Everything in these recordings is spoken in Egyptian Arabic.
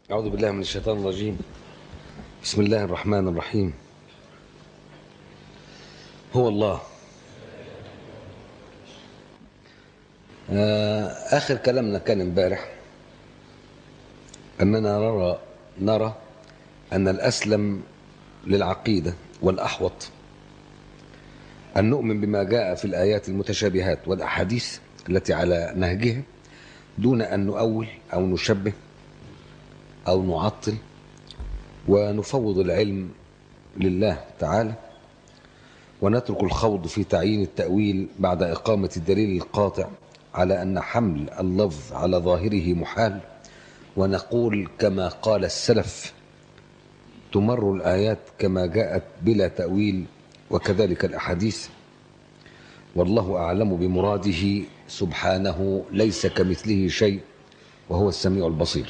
أعوذ بالله من الشيطان الرجيم بسم الله الرحمن الرحيم هو الله آه، آخر كلامنا كان امبارح أننا نرى نرى أن الأسلم للعقيدة والأحوط أن نؤمن بما جاء في الآيات المتشابهات والأحاديث التي على نهجها دون أن نؤول أو نشبه أو نعطل ونفوض العلم لله تعالى ونترك الخوض في تعيين التأويل بعد إقامة الدليل القاطع على أن حمل اللفظ على ظاهره محال ونقول كما قال السلف تمر الآيات كما جاءت بلا تأويل وكذلك الأحاديث والله أعلم بمراده سبحانه ليس كمثله شيء وهو السميع البصير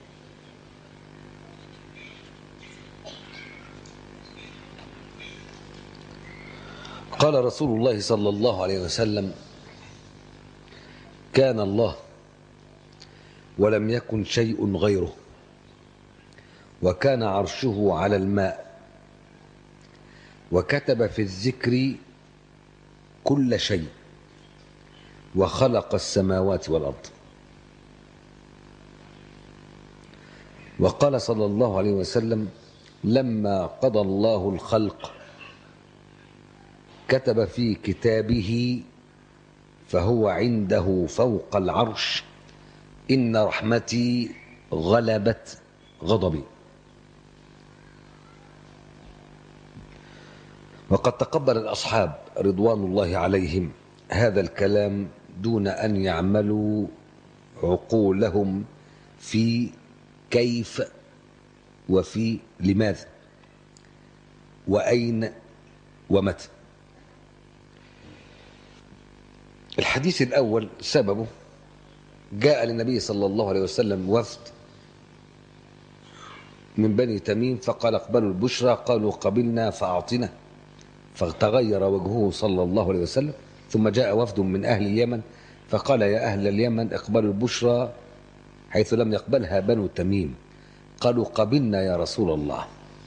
قال رسول الله صلى الله عليه وسلم كان الله ولم يكن شيء غيره وكان عرشه على الماء وكتب في الذكر كل شيء وخلق السماوات والارض وقال صلى الله عليه وسلم لما قضى الله الخلق كتب في كتابه فهو عنده فوق العرش ان رحمتي غلبت غضبي وقد تقبل الاصحاب رضوان الله عليهم هذا الكلام دون ان يعملوا عقولهم في كيف وفي لماذا واين ومتى الحديث الاول سببه جاء للنبي صلى الله عليه وسلم وفد من بني تميم فقال اقبلوا البشرى قالوا قبلنا فاعطنا فتغير وجهه صلى الله عليه وسلم ثم جاء وفد من أهل اليمن فقال يا أهل اليمن اقبلوا البشرى حيث لم يقبلها بنو تميم قالوا قبلنا يا رسول الله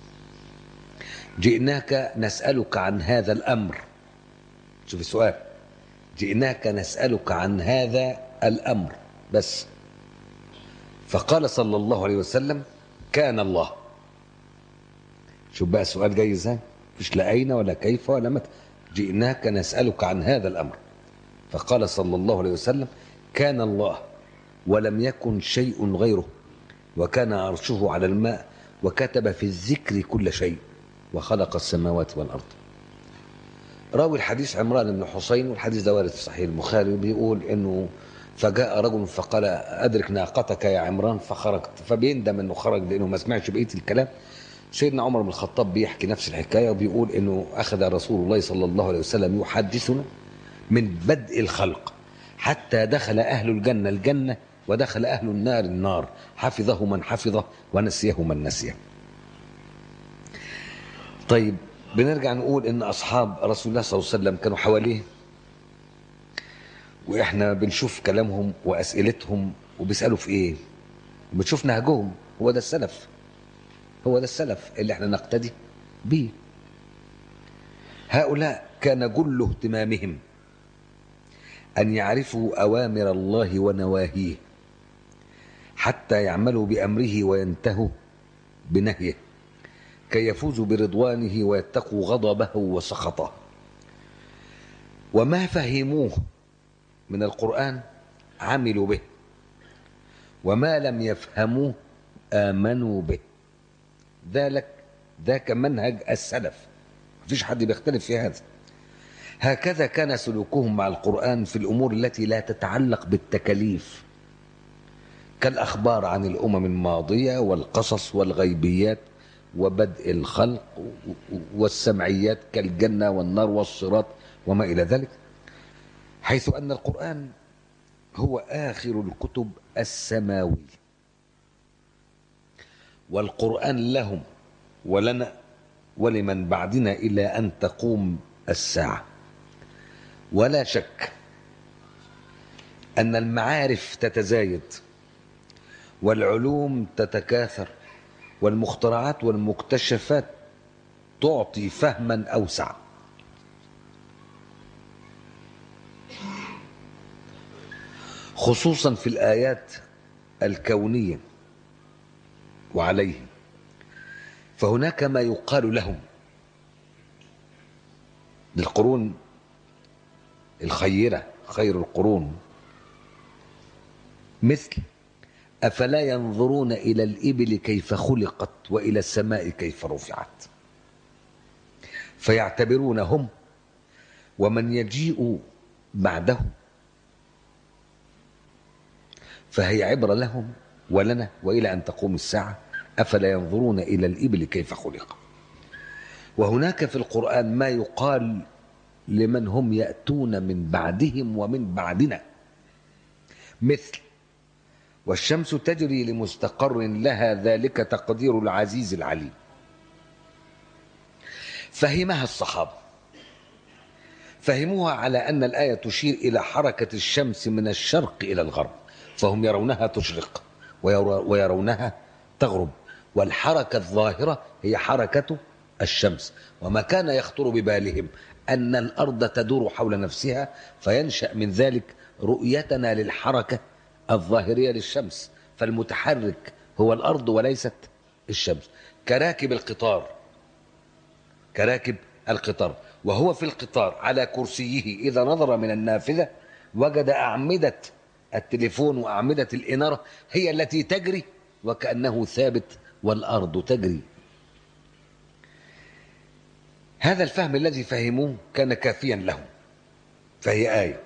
جئناك نسألك عن هذا الأمر شوف السؤال جئناك نسألك عن هذا الأمر بس فقال صلى الله عليه وسلم كان الله شوف بقى السؤال جاي ازاي مش لا أين ولا كيف ولا متى جئناك نسألك عن هذا الأمر فقال صلى الله عليه وسلم كان الله ولم يكن شيء غيره وكان عرشه على الماء وكتب في الذكر كل شيء وخلق السماوات والأرض راوي الحديث عمران بن حسين والحديث ده وارد في صحيح البخاري بيقول انه فجاء رجل فقال ادرك ناقتك يا عمران فخرجت فبيندم انه خرج لانه ما سمعش بقيه الكلام سيدنا عمر بن الخطاب بيحكي نفس الحكايه وبيقول انه اخذ رسول الله صلى الله عليه وسلم يحدثنا من بدء الخلق حتى دخل اهل الجنه الجنه ودخل اهل النار النار حفظه من حفظه ونسيه من نسيه. طيب بنرجع نقول ان اصحاب رسول الله صلى الله عليه وسلم كانوا حواليه واحنا بنشوف كلامهم واسئلتهم وبيسالوا في ايه؟ بنشوف نهجهم هو ده السلف هو ده السلف اللي احنا نقتدي به هؤلاء كان جل اهتمامهم ان يعرفوا اوامر الله ونواهيه حتى يعملوا بامره وينتهوا بنهيه كي يفوزوا برضوانه ويتقوا غضبه وسخطه وما فهموه من القران عملوا به وما لم يفهموه امنوا به ذلك ذاك منهج السلف مفيش حد بيختلف في هذا هكذا كان سلوكهم مع القرآن في الأمور التي لا تتعلق بالتكاليف كالأخبار عن الأمم الماضية والقصص والغيبيات وبدء الخلق والسمعيات كالجنة والنار والصراط وما إلى ذلك حيث أن القرآن هو آخر الكتب السماوية والقرآن لهم ولنا ولمن بعدنا إلى أن تقوم الساعة ولا شك أن المعارف تتزايد والعلوم تتكاثر والمخترعات والمكتشفات تعطي فهما أوسع خصوصا في الآيات الكونية وعليه فهناك ما يقال لهم للقرون الخيرة خير القرون مثل أفلا ينظرون إلى الإبل كيف خلقت وإلى السماء كيف رفعت فيعتبرون هم ومن يجيء بعدهم فهي عبرة لهم ولنا وإلى أن تقوم الساعة أفلا ينظرون إلى الإبل كيف خلق وهناك في القرآن ما يقال لمن هم يأتون من بعدهم ومن بعدنا مثل والشمس تجري لمستقر لها ذلك تقدير العزيز العليم فهمها الصحابة فهموها على أن الآية تشير إلى حركة الشمس من الشرق إلى الغرب فهم يرونها تشرق ويرونها تغرب والحركة الظاهرة هي حركة الشمس وما كان يخطر ببالهم أن الأرض تدور حول نفسها فينشأ من ذلك رؤيتنا للحركة الظاهرية للشمس فالمتحرك هو الأرض وليست الشمس كراكب القطار كراكب القطار وهو في القطار على كرسيه إذا نظر من النافذة وجد أعمدة التليفون وأعمدة الإنارة هي التي تجري وكأنه ثابت والأرض تجري هذا الفهم الذي فهموه كان كافيا لهم فهي آية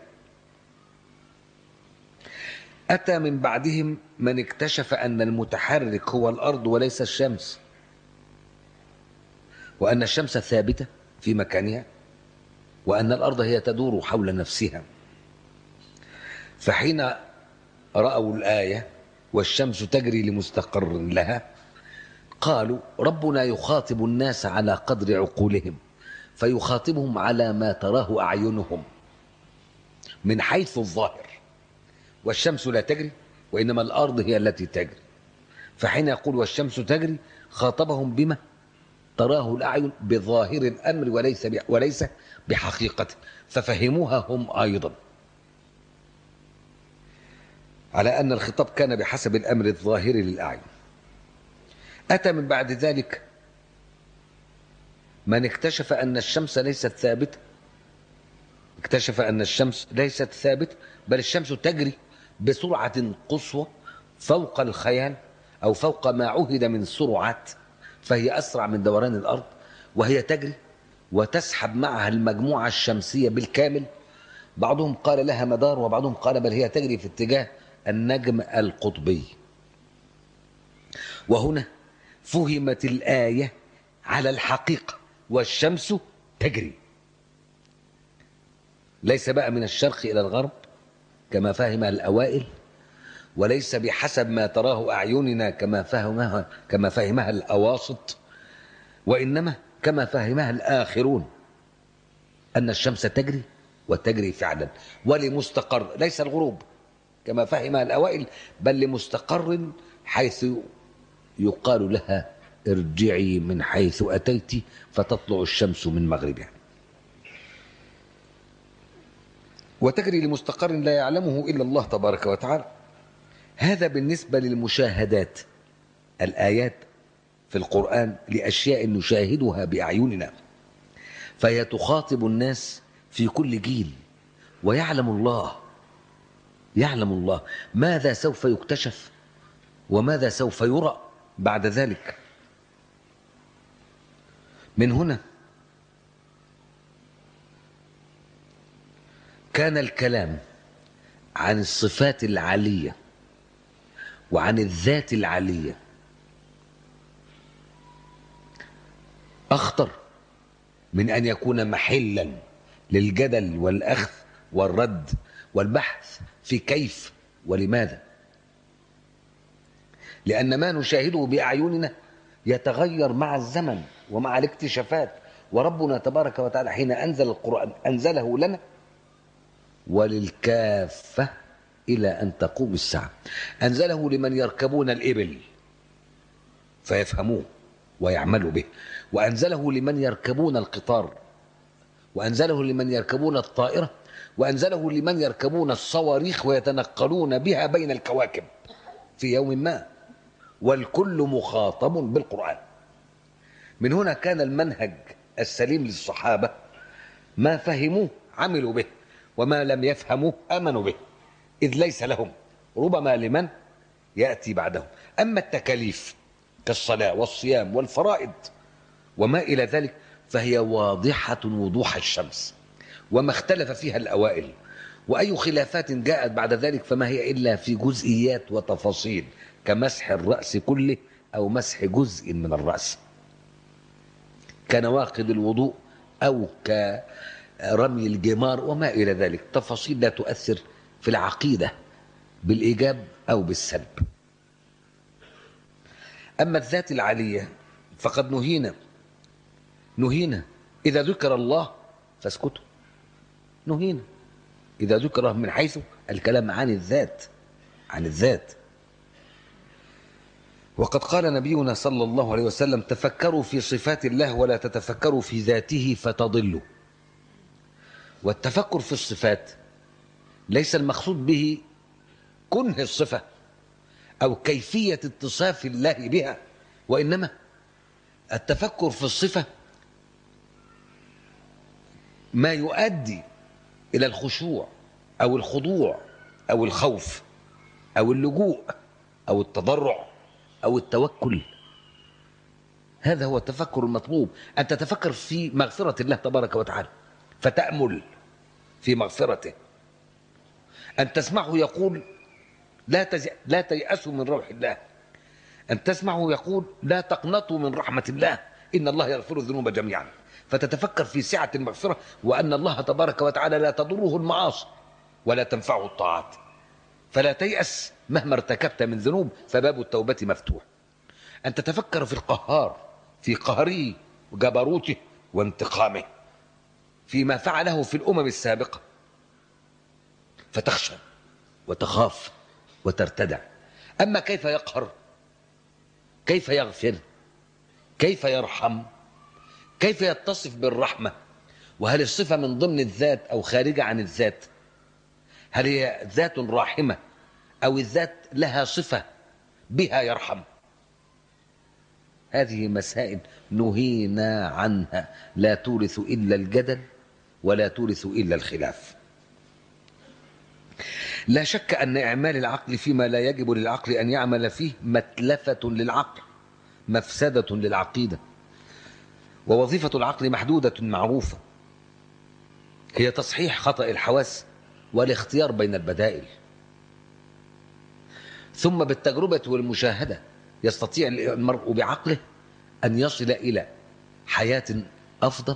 أتى من بعدهم من اكتشف أن المتحرك هو الأرض وليس الشمس وأن الشمس ثابتة في مكانها وأن الأرض هي تدور حول نفسها فحين رأوا الآية والشمس تجري لمستقر لها قالوا ربنا يخاطب الناس على قدر عقولهم فيخاطبهم على ما تراه أعينهم من حيث الظاهر والشمس لا تجري وإنما الأرض هي التي تجري فحين يقول والشمس تجري خاطبهم بما تراه الأعين بظاهر الأمر وليس وليس بحقيقته ففهموها هم أيضا على أن الخطاب كان بحسب الأمر الظاهر للأعين أتى من بعد ذلك من اكتشف أن الشمس ليست ثابتة اكتشف أن الشمس ليست ثابتة بل الشمس تجري بسرعة قصوى فوق الخيال أو فوق ما عهد من سرعات فهي أسرع من دوران الأرض وهي تجري وتسحب معها المجموعة الشمسية بالكامل بعضهم قال لها مدار وبعضهم قال بل هي تجري في اتجاه النجم القطبي وهنا فهمت الآية على الحقيقة والشمس تجري ليس بقى من الشرق إلى الغرب كما فهم الأوائل وليس بحسب ما تراه أعيننا كما فهمها كما فهمها الأواسط وإنما كما فهمها الآخرون أن الشمس تجري وتجري فعلا ولمستقر ليس الغروب كما فهمها الأوائل بل لمستقر حيث يقال لها ارجعي من حيث أتيت فتطلع الشمس من مغربها وتجري لمستقر لا يعلمه إلا الله تبارك وتعالى هذا بالنسبة للمشاهدات الآيات في القرآن لأشياء نشاهدها بأعيننا فهي تخاطب الناس في كل جيل ويعلم الله يعلم الله ماذا سوف يكتشف وماذا سوف يرى بعد ذلك من هنا كان الكلام عن الصفات العالية وعن الذات العالية أخطر من أن يكون محلا للجدل والأخذ والرد والبحث في كيف ولماذا لأن ما نشاهده بأعيننا يتغير مع الزمن ومع الاكتشافات وربنا تبارك وتعالى حين أنزل القرآن أنزله لنا وللكافة إلى أن تقوم الساعة أنزله لمن يركبون الإبل فيفهموه ويعملوا به وأنزله لمن يركبون القطار وأنزله لمن يركبون الطائرة وأنزله لمن يركبون الصواريخ ويتنقلون بها بين الكواكب في يوم ما والكل مخاطب بالقرآن من هنا كان المنهج السليم للصحابة ما فهموه عملوا به وما لم يفهموه آمنوا به إذ ليس لهم ربما لمن يأتي بعدهم أما التكاليف كالصلاة والصيام والفرائض وما إلى ذلك فهي واضحة وضوح الشمس وما اختلف فيها الأوائل وأي خلافات جاءت بعد ذلك فما هي إلا في جزئيات وتفاصيل كمسح الرأس كله أو مسح جزء من الرأس كنواقض الوضوء أو كرمي الجمار وما إلى ذلك تفاصيل لا تؤثر في العقيدة بالإيجاب أو بالسلب أما الذات العالية فقد نهينا نهينا إذا ذكر الله فاسكتوا نهينا إذا ذكر من حيث الكلام عن الذات عن الذات وقد قال نبينا صلى الله عليه وسلم تفكروا في صفات الله ولا تتفكروا في ذاته فتضلوا والتفكر في الصفات ليس المقصود به كنه الصفة أو كيفية اتصاف الله بها وإنما التفكر في الصفة ما يؤدي إلى الخشوع أو الخضوع أو الخوف أو اللجوء أو التضرع أو التوكل هذا هو التفكر المطلوب أن تتفكر في مغفرة الله تبارك وتعالى فتأمل في مغفرته أن تسمعه يقول لا تز... لا تيأسوا من روح الله أن تسمعه يقول لا تقنطوا من رحمة الله إن الله يغفر الذنوب جميعا فتتفكر في سعة المغفرة وأن الله تبارك وتعالى لا تضره المعاصي ولا تنفعه الطاعات فلا تيأس مهما ارتكبت من ذنوب فباب التوبة مفتوح أن تتفكر في القهار في قهره وجبروته وانتقامه فيما فعله في الأمم السابقة فتخشى وتخاف وترتدع أما كيف يقهر كيف يغفر كيف يرحم كيف يتصف بالرحمة وهل الصفة من ضمن الذات أو خارجة عن الذات هل هي ذات راحمة أو الذات لها صفة بها يرحم هذه مسائل نهينا عنها لا تورث إلا الجدل ولا تورث إلا الخلاف لا شك أن إعمال العقل فيما لا يجب للعقل أن يعمل فيه متلفة للعقل مفسدة للعقيدة ووظيفة العقل محدودة معروفة هي تصحيح خطأ الحواس والاختيار بين البدائل ثم بالتجربة والمشاهدة يستطيع المرء بعقله أن يصل إلى حياة أفضل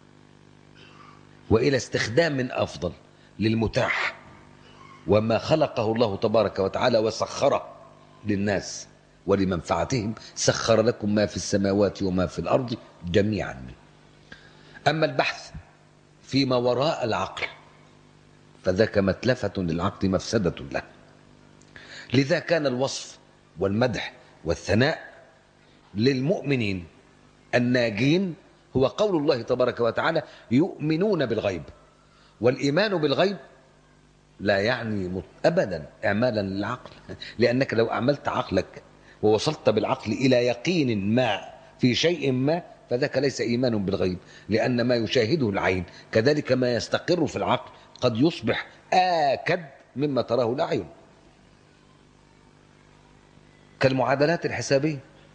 وإلى استخدام أفضل للمتاح وما خلقه الله تبارك وتعالى وسخره للناس ولمنفعتهم سخر لكم ما في السماوات وما في الأرض جميعا أما البحث فيما وراء العقل فذاك متلفة للعقل مفسدة له لذا كان الوصف والمدح والثناء للمؤمنين الناجين هو قول الله تبارك وتعالى يؤمنون بالغيب والإيمان بالغيب لا يعني أبدا إعمالا للعقل لأنك لو أعملت عقلك ووصلت بالعقل إلى يقين ما في شيء ما فذاك ليس إيمان بالغيب لأن ما يشاهده العين كذلك ما يستقر في العقل قد يصبح آكد مما تراه الأعين كالمعادلات الحسابية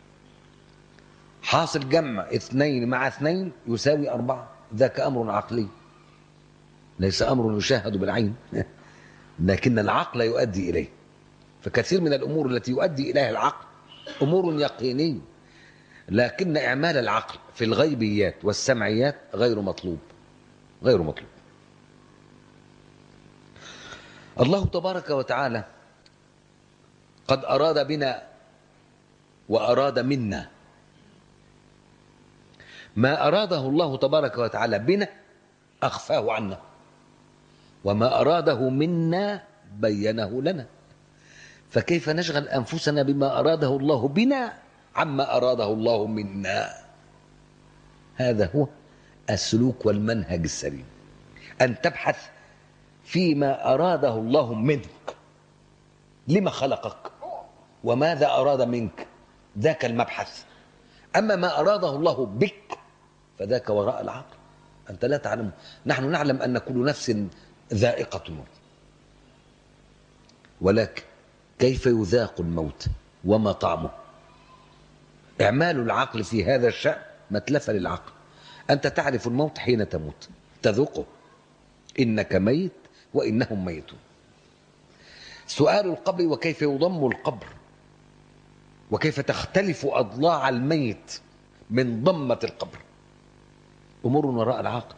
حاصل جمع اثنين مع اثنين يساوي أربعة ذاك أمر عقلي ليس أمر يشاهد بالعين لكن العقل يؤدي إليه فكثير من الأمور التي يؤدي إليها العقل أمور يقينية لكن إعمال العقل في الغيبيات والسمعيات غير مطلوب غير مطلوب الله تبارك وتعالى قد أراد بنا وأراد منا ما أراده الله تبارك وتعالى بنا أخفاه عنا وما أراده منا بينه لنا فكيف نشغل أنفسنا بما أراده الله بنا عما أراده الله منا هذا هو السلوك والمنهج السليم أن تبحث فيما أراده الله منك لما خلقك وماذا أراد منك ذاك المبحث أما ما أراده الله بك فذاك وراء العقل أنت لا تعلم نحن نعلم أن كل نفس ذائقة الموت ولكن كيف يذاق الموت وما طعمه إعمال العقل في هذا الشأن متلفة للعقل أنت تعرف الموت حين تموت تذوقه إنك ميت وإنهم ميتون سؤال القبر وكيف يضم القبر وكيف تختلف أضلاع الميت من ضمة القبر أمور وراء العقل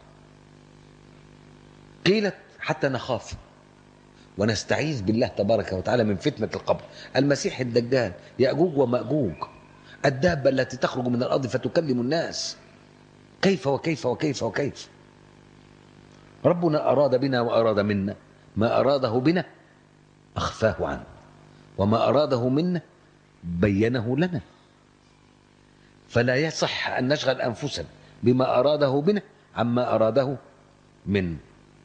قيلت حتى نخاف ونستعيذ بالله تبارك وتعالى من فتنة القبر المسيح الدجال يأجوج ومأجوج الدابة التي تخرج من الأرض فتكلم الناس كيف وكيف وكيف وكيف ربنا أراد بنا وأراد منا ما أراده بنا أخفاه عنه وما أراده منا بينه لنا فلا يصح أن نشغل أنفسنا بما أراده بنا عما أراده منا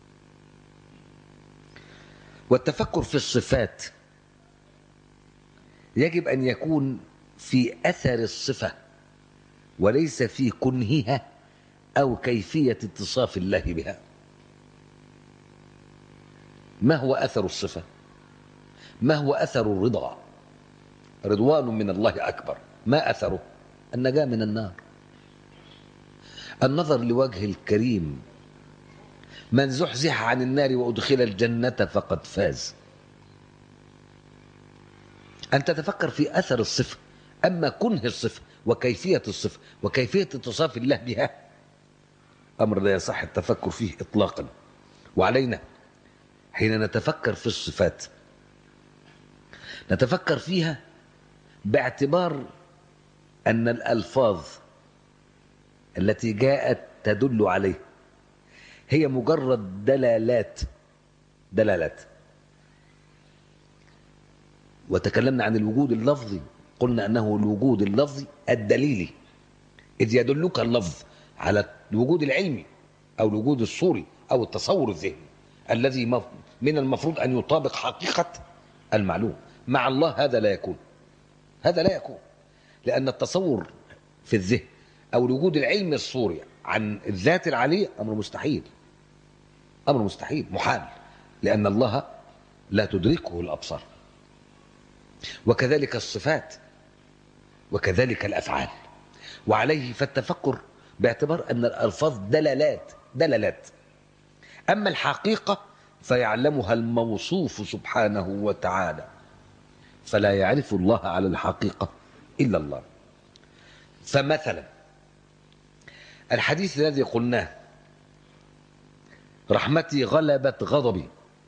والتفكر في الصفات يجب أن يكون في أثر الصفة وليس في كنهها أو كيفية اتصاف الله بها ما هو أثر الصفة ما هو أثر الرضا رضوان من الله أكبر ما أثره النجاة من النار النظر لوجه الكريم من زحزح عن النار وأدخل الجنة فقد فاز أن تتفكر في أثر الصفة أما كنه الصفة وكيفية الصفة وكيفية اتصاف الله بها أمر لا يصح التفكر فيه إطلاقا وعلينا حين نتفكر في الصفات نتفكر فيها باعتبار أن الألفاظ التي جاءت تدل عليه هي مجرد دلالات دلالات وتكلمنا عن الوجود اللفظي قلنا أنه الوجود اللفظي الدليلي إذ يدلك اللفظ على الوجود العلمي أو الوجود الصوري أو التصور الذهني الذي من المفروض أن يطابق حقيقة المعلوم مع الله هذا لا يكون هذا لا يكون لأن التصور في الذهن أو الوجود العلمي الصوري عن الذات العالية أمر مستحيل أمر مستحيل محال لأن الله لا تدركه الأبصار وكذلك الصفات وكذلك الأفعال وعليه فالتفكر باعتبار أن الألفاظ دلالات دلالات أما الحقيقة فيعلمها الموصوف سبحانه وتعالى فلا يعرف الله على الحقيقة إلا الله فمثلا الحديث الذي قلناه رحمتي غلبت غضبي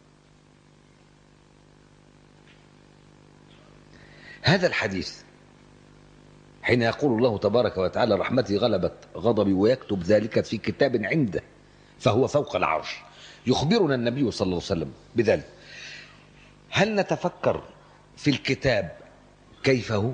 هذا الحديث حين يقول الله تبارك وتعالى رحمتي غلبت غضبي ويكتب ذلك في كتاب عنده فهو فوق العرش يخبرنا النبي صلى الله عليه وسلم بذلك هل نتفكر في الكتاب كيف هو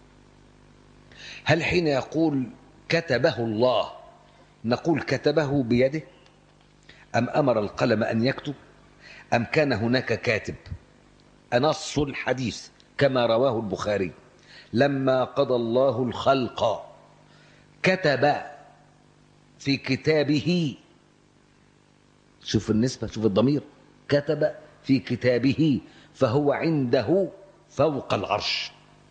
هل حين يقول كتبه الله نقول كتبه بيده أم أمر القلم أن يكتب أم كان هناك كاتب أنص الحديث كما رواه البخاري لما قضى الله الخلق كتب في كتابه شوف النسبة شوف الضمير كتب في كتابه فهو عنده فوق العرش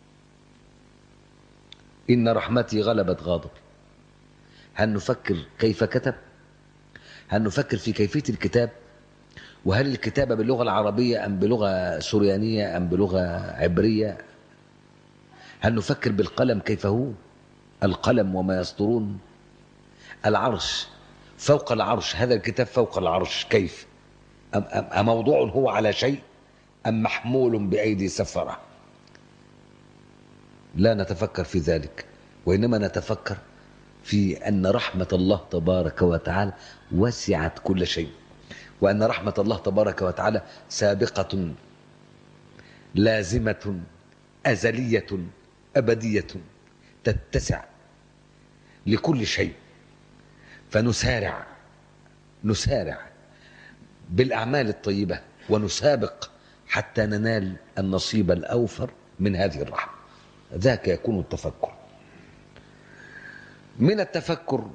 إن رحمتي غلبت غاضب هل نفكر كيف كتب هل نفكر في كيفية الكتاب وهل الكتابة باللغة العربية أم بلغة سوريانية أم بلغة عبرية هل نفكر بالقلم كيف هو القلم وما يسطرون العرش فوق العرش هذا الكتاب فوق العرش كيف أم, أم, أم موضوع هو على شيء أم محمول بأيدي سفرة لا نتفكر في ذلك وإنما نتفكر في أن رحمة الله تبارك وتعالى وسعت كل شيء وأن رحمة الله تبارك وتعالى سابقة لازمة أزلية أبدية تتسع لكل شيء فنسارع نسارع بالأعمال الطيبة ونسابق حتى ننال النصيب الأوفر من هذه الرحمة ذاك يكون التفكر من التفكر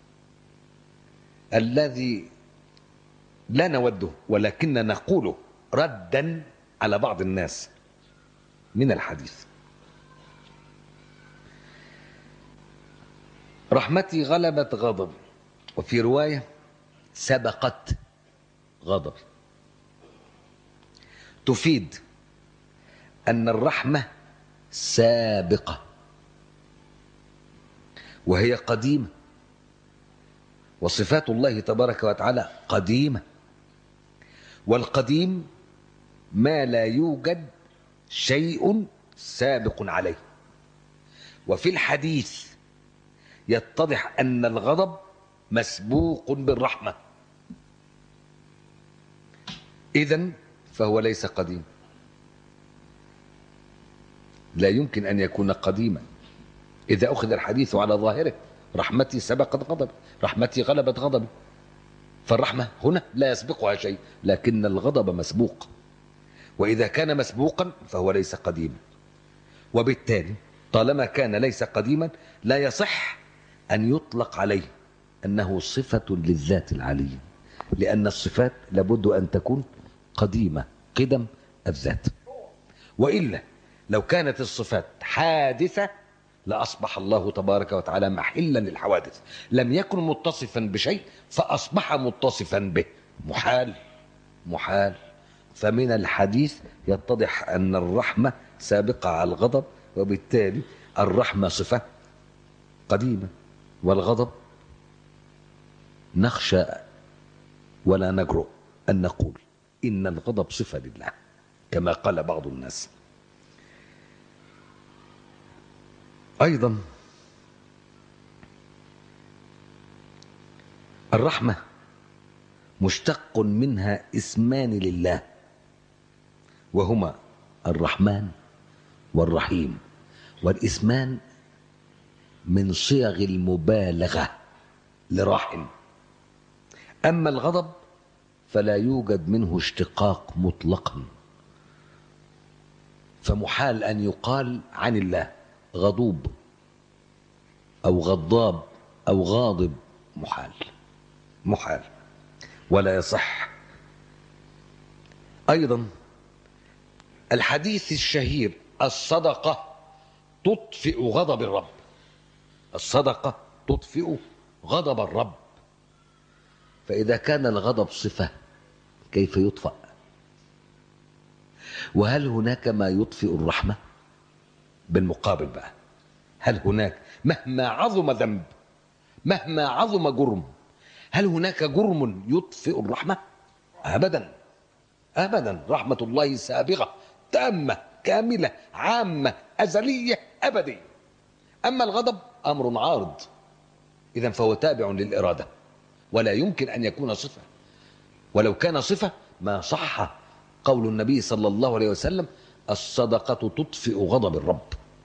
الذي لا نوده ولكن نقوله ردا على بعض الناس من الحديث رحمتي غلبت غضب وفي رواية سبقت غضب تفيد أن الرحمة سابقة وهي قديمة وصفات الله تبارك وتعالى قديمة والقديم ما لا يوجد شيء سابق عليه وفي الحديث يتضح أن الغضب مسبوق بالرحمة إذا فهو ليس قديم لا يمكن أن يكون قديما إذا أخذ الحديث على ظاهره رحمتي سبقت غضبي رحمتي غلبت غضبي فالرحمة هنا لا يسبقها شيء لكن الغضب مسبوق وإذا كان مسبوقا فهو ليس قديما وبالتالي طالما كان ليس قديما لا يصح أن يطلق عليه أنه صفة للذات العلية لأن الصفات لابد أن تكون قديمة قدم الذات وإلا لو كانت الصفات حادثة لأصبح الله تبارك وتعالى محلا للحوادث لم يكن متصفا بشيء فأصبح متصفا به محال محال فمن الحديث يتضح أن الرحمة سابقة على الغضب وبالتالي الرحمة صفة قديمة والغضب نخشى ولا نجرؤ أن نقول إن الغضب صفة لله كما قال بعض الناس أيضا الرحمة مشتق منها اسمان لله وهما الرحمن والرحيم والاسمان من صيغ المبالغة لراحم أما الغضب فلا يوجد منه اشتقاق مطلقا فمحال أن يقال عن الله غضوب أو غضاب أو غاضب محال محال ولا يصح أيضا الحديث الشهير الصدقة تطفئ غضب الرب الصدقة تطفئ غضب الرب فإذا كان الغضب صفة كيف يطفأ وهل هناك ما يطفئ الرحمة بالمقابل بقى هل هناك مهما عظم ذنب مهما عظم جرم هل هناك جرم يطفئ الرحمة أبدا أبدا رحمة الله سابغة تامة كاملة عامة أزلية أبدية أما الغضب أمر عارض إذا فهو تابع للإرادة ولا يمكن أن يكون صفة ولو كان صفة ما صح قول النبي صلى الله عليه وسلم الصدقة تطفئ غضب الرب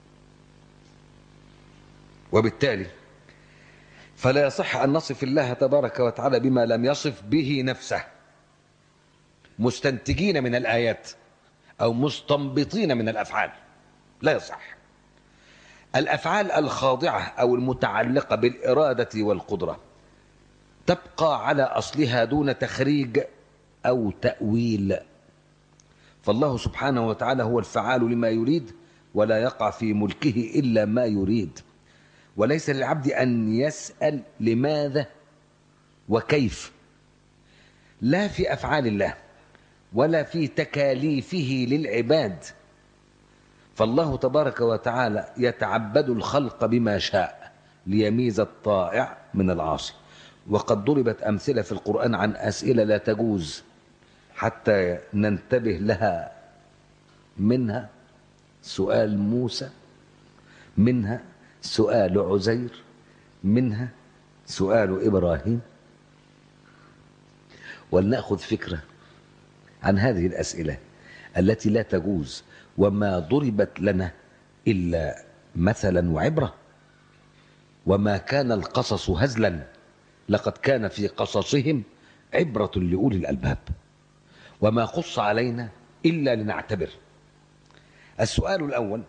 وبالتالي فلا يصح أن نصف الله تبارك وتعالى بما لم يصف به نفسه مستنتجين من الآيات أو مستنبطين من الأفعال لا يصح الأفعال الخاضعة أو المتعلقة بالإرادة والقدرة تبقى على أصلها دون تخريج أو تأويل فالله سبحانه وتعالى هو الفعال لما يريد ولا يقع في ملكه إلا ما يريد وليس للعبد أن يسأل لماذا وكيف لا في أفعال الله ولا في تكاليفه للعباد فالله تبارك وتعالى يتعبد الخلق بما شاء ليميز الطائع من العاصي وقد ضربت أمثلة في القرآن عن أسئلة لا تجوز حتى ننتبه لها منها سؤال موسى منها سؤال عزير منها سؤال إبراهيم ولنأخذ فكرة عن هذه الأسئلة التي لا تجوز وما ضربت لنا إلا مثلا وعبرة وما كان القصص هزلا لقد كان في قصصهم عبرة لأولي الألباب وما قص علينا إلا لنعتبر السؤال الأول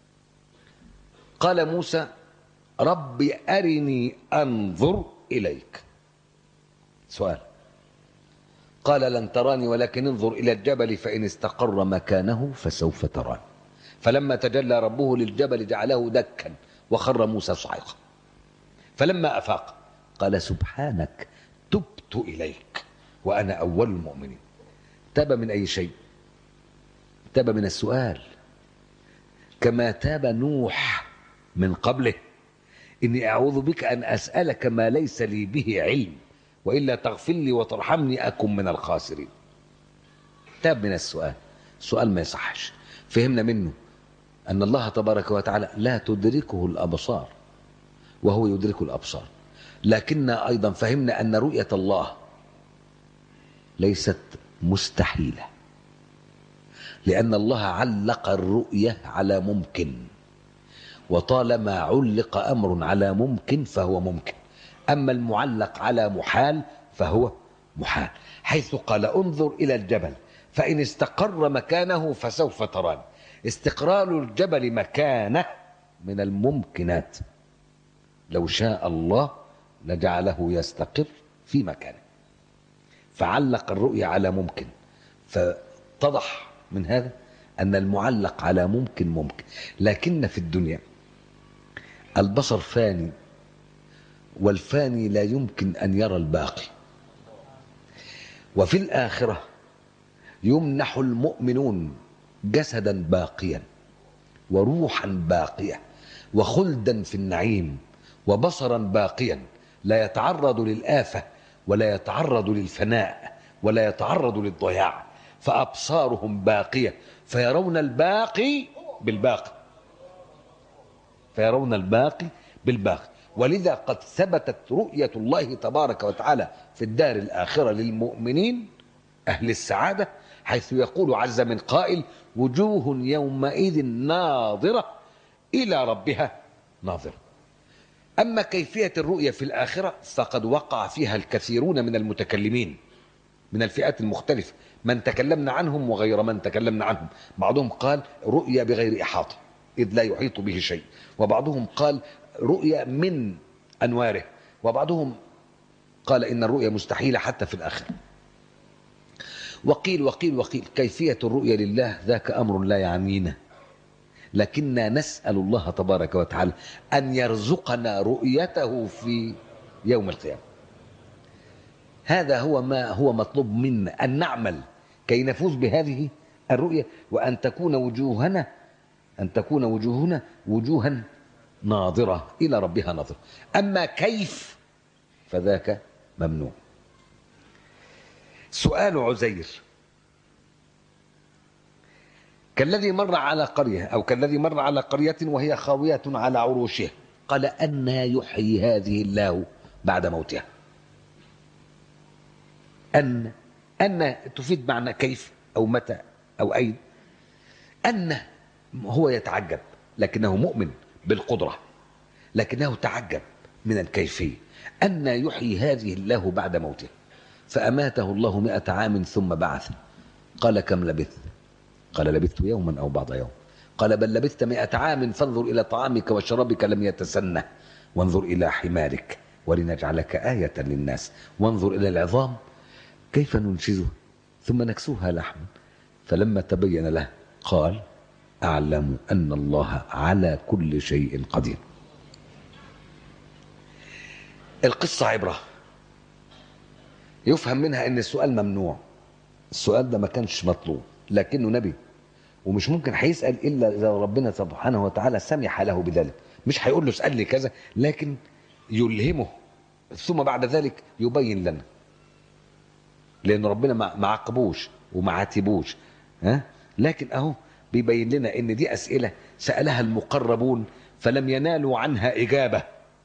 قال موسى رب أرني أنظر إليك سؤال قال لن تراني ولكن انظر إلى الجبل فإن استقر مكانه فسوف تراني فلما تجلى ربه للجبل جعله دكا وخر موسى صعقا فلما أفاق قال سبحانك تبت إليك وأنا أول المؤمنين تاب من أي شيء تاب من السؤال كما تاب نوح من قبله إني أعوذ بك أن أسألك ما ليس لي به علم وإلا تغفر لي وترحمني أكن من الخاسرين تاب من السؤال السؤال ما يصحش فهمنا منه أن الله تبارك وتعالى لا تدركه الأبصار وهو يدرك الأبصار لكن أيضا فهمنا أن رؤية الله ليست مستحيلة لأن الله علق الرؤية على ممكن وطالما علق أمر على ممكن فهو ممكن أما المعلق على محال فهو محال حيث قال انظر إلى الجبل فإن استقر مكانه فسوف تراني استقرار الجبل مكانه من الممكنات لو شاء الله لجعله يستقر في مكانه فعلق الرؤية على ممكن فاتضح من هذا أن المعلق على ممكن ممكن لكن في الدنيا البصر فاني والفاني لا يمكن أن يرى الباقي وفي الآخرة يمنح المؤمنون جسدا باقيا وروحا باقية وخلدا في النعيم وبصرا باقيا لا يتعرض للآفة ولا يتعرض للفناء ولا يتعرض للضياع فأبصارهم باقية فيرون الباقي بالباقي فيرون الباقي بالباقي ولذا قد ثبتت رؤية الله تبارك وتعالى في الدار الآخرة للمؤمنين أهل السعادة حيث يقول عز من قائل وجوه يومئذ ناظرة إلى ربها ناظرة أما كيفية الرؤية في الآخرة فقد وقع فيها الكثيرون من المتكلمين من الفئات المختلفة من تكلمنا عنهم وغير من تكلمنا عنهم بعضهم قال رؤية بغير إحاطة إذ لا يحيط به شيء وبعضهم قال رؤية من أنواره وبعضهم قال إن الرؤية مستحيلة حتى في الآخرة وقيل وقيل وقيل كيفية الرؤية لله ذاك أمر لا يعنينا لكننا نسأل الله تبارك وتعالى أن يرزقنا رؤيته في يوم القيامة هذا هو ما هو مطلوب منا أن نعمل كي نفوز بهذه الرؤية وأن تكون وجوهنا أن تكون وجوهنا وجوها ناظرة إلى ربها ناظرة أما كيف فذاك ممنوع سؤال عزير كالذي مر على قرية أو كالذي مر على قرية وهي خاوية على عروشها قال أن يحيي هذه الله بعد موتها أن أن تفيد معنى كيف أو متى أو أين أن هو يتعجب لكنه مؤمن بالقدرة لكنه تعجب من الكيفية أن يحيي هذه الله بعد موته فأماته الله مئة عام ثم بعث قال كم لبثت قال لبثت يوما أو بعض يوم قال بل لبثت مئة عام فانظر إلى طعامك وشرابك لم يتسنه وانظر إلى حمارك ولنجعلك آية للناس وانظر إلى العظام كيف ننشزها ثم نكسوها لحما فلما تبين له قال أعلم أن الله على كل شيء قدير القصة عبرة يفهم منها أن السؤال ممنوع السؤال ده ما كانش مطلوب لكنه نبي ومش ممكن هيسأل إلا إذا ربنا سبحانه وتعالى سمح له بذلك مش هيقول له اسأل لي كذا لكن يلهمه ثم بعد ذلك يبين لنا لأن ربنا ما عاقبوش وما عاتبوش ها لكن أهو بيبين لنا ان دي اسئله سالها المقربون فلم ينالوا عنها اجابه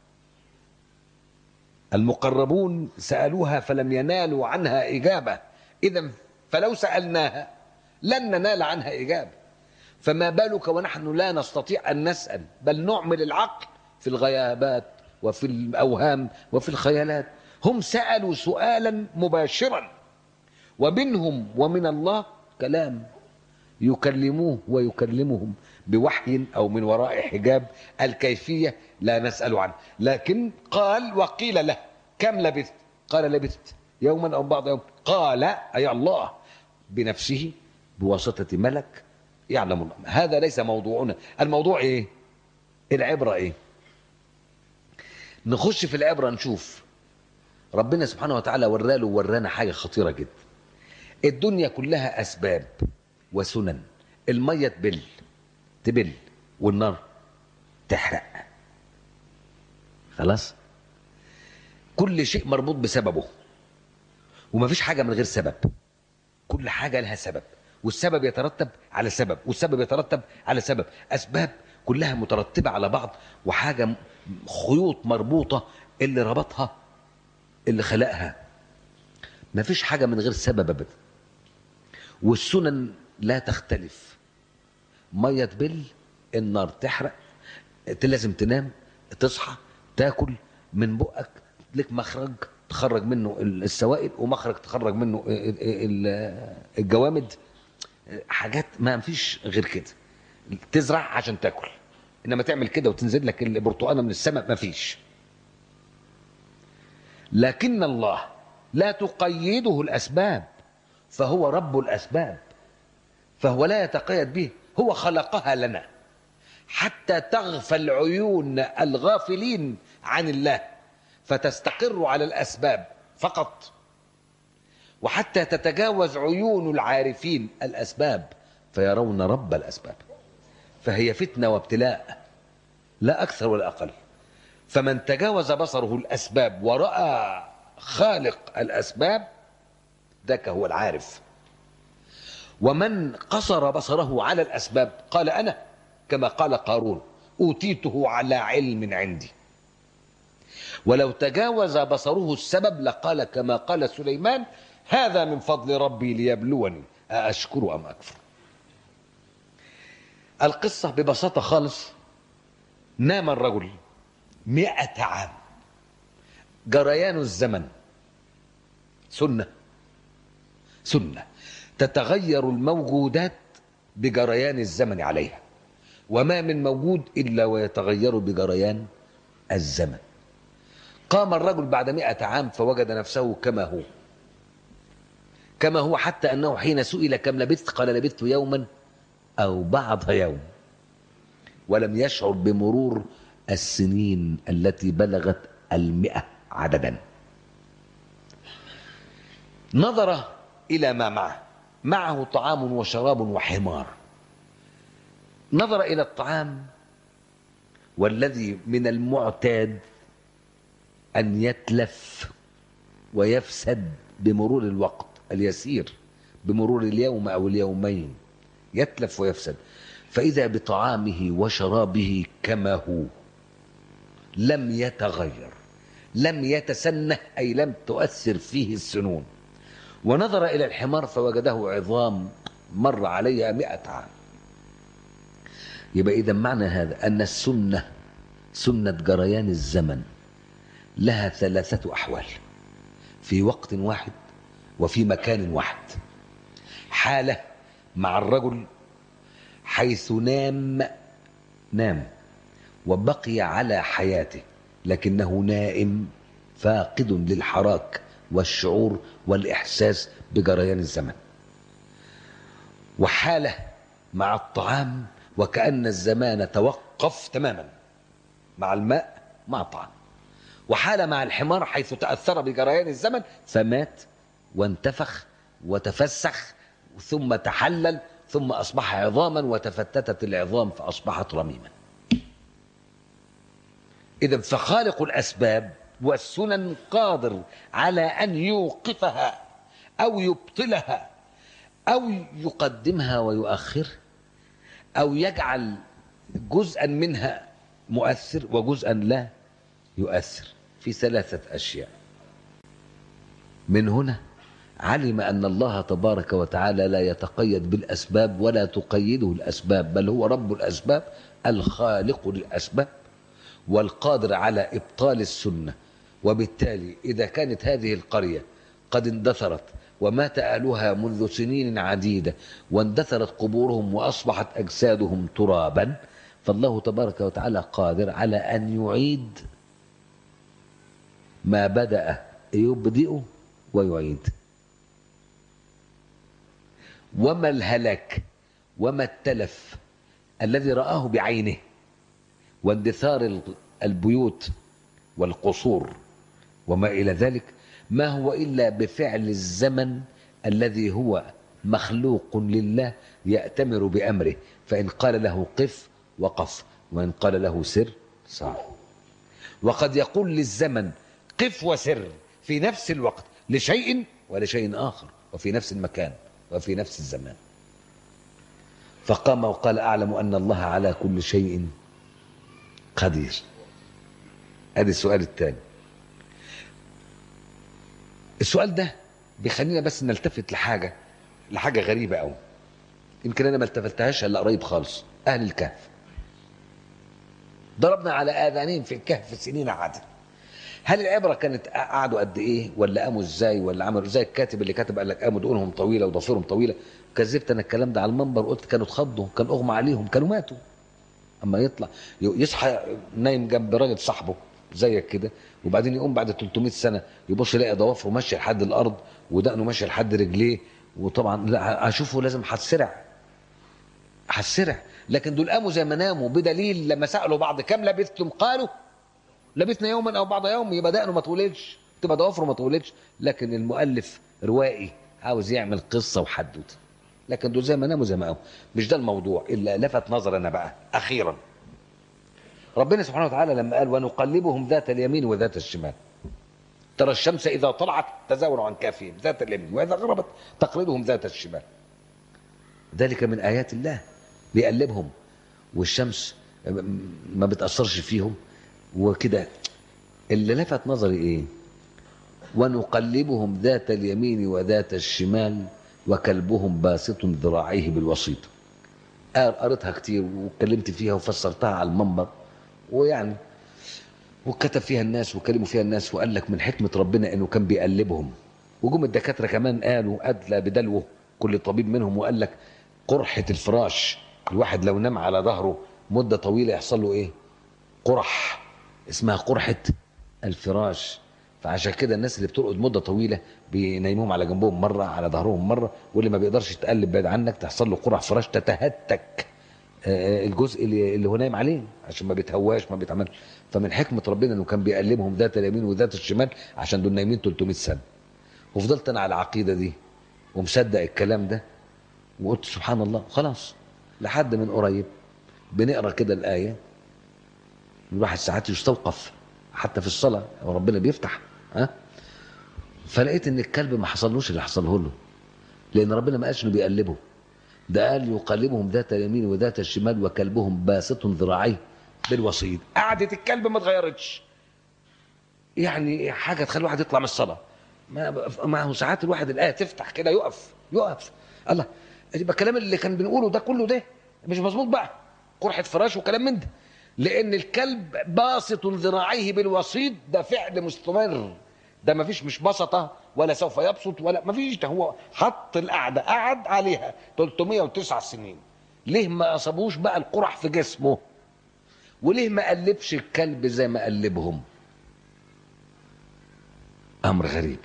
المقربون سالوها فلم ينالوا عنها اجابه اذا فلو سالناها لن ننال عنها اجابه فما بالك ونحن لا نستطيع أن نسأل بل نعمل العقل في الغيابات وفي الأوهام وفي الخيالات هم سألوا سؤالا مباشرا ومنهم ومن الله كلام يكلموه ويكلمهم بوحي أو من وراء حجاب الكيفية لا نسأل عنه لكن قال وقيل له كم لبثت قال لبثت يوما أو بعض يوم قال أي الله بنفسه بواسطة ملك يعلم الله هذا ليس موضوعنا الموضوع ايه العبرة ايه نخش في العبرة نشوف ربنا سبحانه وتعالى وراله ورانا حاجة خطيرة جدا الدنيا كلها أسباب وسنن المية تبل تبل والنار تحرق خلاص كل شيء مربوط بسببه ومفيش حاجة من غير سبب كل حاجة لها سبب والسبب يترتب على سبب والسبب يترتب على سبب أسباب كلها مترتبة على بعض وحاجة م- خيوط مربوطة اللي ربطها اللي خلقها مفيش حاجة من غير سبب أبدا والسنن لا تختلف مية تبل النار تحرق انت لازم تنام تصحى تاكل من بقك لك مخرج تخرج منه السوائل ومخرج تخرج منه ال- ال- الجوامد حاجات ما فيش غير كده تزرع عشان تاكل انما تعمل كده وتنزل لك البرتقانه من السماء ما فيش لكن الله لا تقيده الاسباب فهو رب الاسباب فهو لا يتقيد به هو خلقها لنا حتى تغفل عيون الغافلين عن الله فتستقر على الاسباب فقط وحتى تتجاوز عيون العارفين الاسباب فيرون رب الاسباب فهي فتنه وابتلاء لا اكثر ولا اقل فمن تجاوز بصره الاسباب وراى خالق الاسباب ذاك هو العارف ومن قصر بصره على الاسباب قال انا كما قال قارون اوتيته على علم عندي ولو تجاوز بصره السبب لقال كما قال سليمان هذا من فضل ربي ليبلوني أأشكر أم أكفر القصة ببساطة خالص نام الرجل مئة عام جريان الزمن سنة سنة تتغير الموجودات بجريان الزمن عليها وما من موجود إلا ويتغير بجريان الزمن قام الرجل بعد مئة عام فوجد نفسه كما هو كما هو حتى أنه حين سئل كم لبثت قال لبثت يوما أو بعض يوم ولم يشعر بمرور السنين التي بلغت المئة عددا نظر إلى ما معه معه طعام وشراب وحمار نظر إلى الطعام والذي من المعتاد أن يتلف ويفسد بمرور الوقت اليسير بمرور اليوم أو اليومين يتلف ويفسد فإذا بطعامه وشرابه كما هو لم يتغير لم يتسنه أي لم تؤثر فيه السنون ونظر إلى الحمار فوجده عظام مر عليها مئة عام يبقى إذا معنى هذا أن السنة سنة جريان الزمن لها ثلاثة أحوال في وقت واحد وفي مكان واحد حالة مع الرجل حيث نام نام وبقي على حياته لكنه نائم فاقد للحراك والشعور والإحساس بجريان الزمن وحالة مع الطعام وكأن الزمان توقف تماما مع الماء مع الطعام وحال مع الحمار حيث تأثر بجريان الزمن فمات وانتفخ وتفسخ ثم تحلل ثم أصبح عظاما وتفتتت العظام فأصبحت رميما إذا فخالق الأسباب والسنن قادر على أن يوقفها أو يبطلها أو يقدمها ويؤخر أو يجعل جزءا منها مؤثر وجزءا لا يؤثر في ثلاثة أشياء من هنا علم أن الله تبارك وتعالى لا يتقيد بالأسباب ولا تقيده الأسباب بل هو رب الأسباب الخالق للأسباب والقادر على إبطال السنة وبالتالي إذا كانت هذه القرية قد اندثرت ومات أهلها منذ سنين عديدة واندثرت قبورهم وأصبحت أجسادهم ترابا فالله تبارك وتعالى قادر على أن يعيد ما بدأ يبدئ ويعيد وما الهلاك وما التلف الذي رآه بعينه واندثار البيوت والقصور وما إلى ذلك ما هو إلا بفعل الزمن الذي هو مخلوق لله يأتمر بأمره فإن قال له قف وقف وإن قال له سر صار وقد يقول للزمن قف وسر في نفس الوقت لشيء ولشيء آخر وفي نفس المكان وفي نفس الزمان فقام وقال أعلم أن الله على كل شيء قدير ادي السؤال الثاني السؤال ده بيخلينا بس نلتفت لحاجه لحاجه غريبه قوي يمكن انا ما التفتهاش الا قريب خالص اهل الكهف ضربنا على اذانين في الكهف سنين عدد هل العبره كانت قعدوا قد ايه ولا قاموا ازاي ولا عملوا زي الكاتب اللي كاتب قال لك قاموا دقونهم طويله وضفيرهم طويله كذبت انا الكلام ده على المنبر قلت كانوا اتخضوا كان اغمى عليهم كانوا ماتوا اما يطلع يصحى نايم جنب راجل صاحبه زيك كده وبعدين يقوم بعد 300 سنه يبص يلاقي ضوافره ماشيه لحد الارض ودقنه ماشيه لحد رجليه وطبعا لا اشوفه لازم هتسرع هتسرع لكن دول قاموا زي ما ناموا بدليل لما سالوا بعض كم لبثتم قالوا لبثنا يوما او بعض يوم يبقى دقنه ما طولتش تبقى ضوافره ما طولتش لكن المؤلف روائي عاوز يعمل قصه وحدوته لكن دول زي ما ناموا زي ما قاموا مش ده الموضوع الا لفت نظر انا بقى اخيرا ربنا سبحانه وتعالى لما قال ونقلبهم ذات اليمين وذات الشمال ترى الشمس اذا طلعت تزاور عن كافهم ذات اليمين واذا غربت تقلبهم ذات الشمال ذلك من ايات الله بيقلبهم والشمس ما بتاثرش فيهم وكده اللي لفت نظري ايه ونقلبهم ذات اليمين وذات الشمال وكلبهم باسط ذراعيه بالوسيط قريتها كتير واتكلمت فيها وفسرتها على المنبر ويعني وكتب فيها الناس وكلموا فيها الناس وقال لك من حكمة ربنا انه كان بيقلبهم وجم الدكاترة كمان قالوا أدلى بدلوه كل طبيب منهم وقال لك قرحة الفراش الواحد لو نام على ظهره مدة طويلة يحصل له ايه قرح اسمها قرحة الفراش فعشان كده الناس اللي بترقد مده طويله بينيموهم على جنبهم مره على ظهرهم مره واللي ما بيقدرش يتقلب بعيد عنك تحصل له قرح فراش تتهتك الجزء اللي, اللي هو نايم عليه عشان ما بيتهواش ما بيتعملش فمن حكمه ربنا انه كان بيقلبهم ذات اليمين وذات الشمال عشان دول نايمين 300 سنه وفضلت انا على العقيده دي ومصدق الكلام ده وقلت سبحان الله خلاص لحد من قريب بنقرا كده الايه الواحد ساعات يستوقف حتى في الصلاه وربنا بيفتح ها فلقيت ان الكلب ما حصلوش اللي حصله له لان ربنا ما قالش انه بيقلبه ده قال يقلبهم ذات اليمين وذات الشمال وكلبهم باسط ذراعيه بالوسيط قعدة الكلب ما اتغيرتش يعني حاجة تخلي الواحد يطلع من الصلاة ما ما هو ساعات الواحد الآية تفتح كده يقف يقف الله يبقى الكلام اللي كان بنقوله ده كله ده مش مظبوط بقى قرحة فراش وكلام من ده لأن الكلب باسط ذراعيه بالوسيط ده فعل مستمر ده ما فيش مش بسطة ولا سوف يبسط ولا ما فيش ده هو حط القعدة قعد عليها 309 سنين ليه ما أصابوش بقى القرح في جسمه وليه ما قلبش الكلب زي ما قلبهم أمر غريب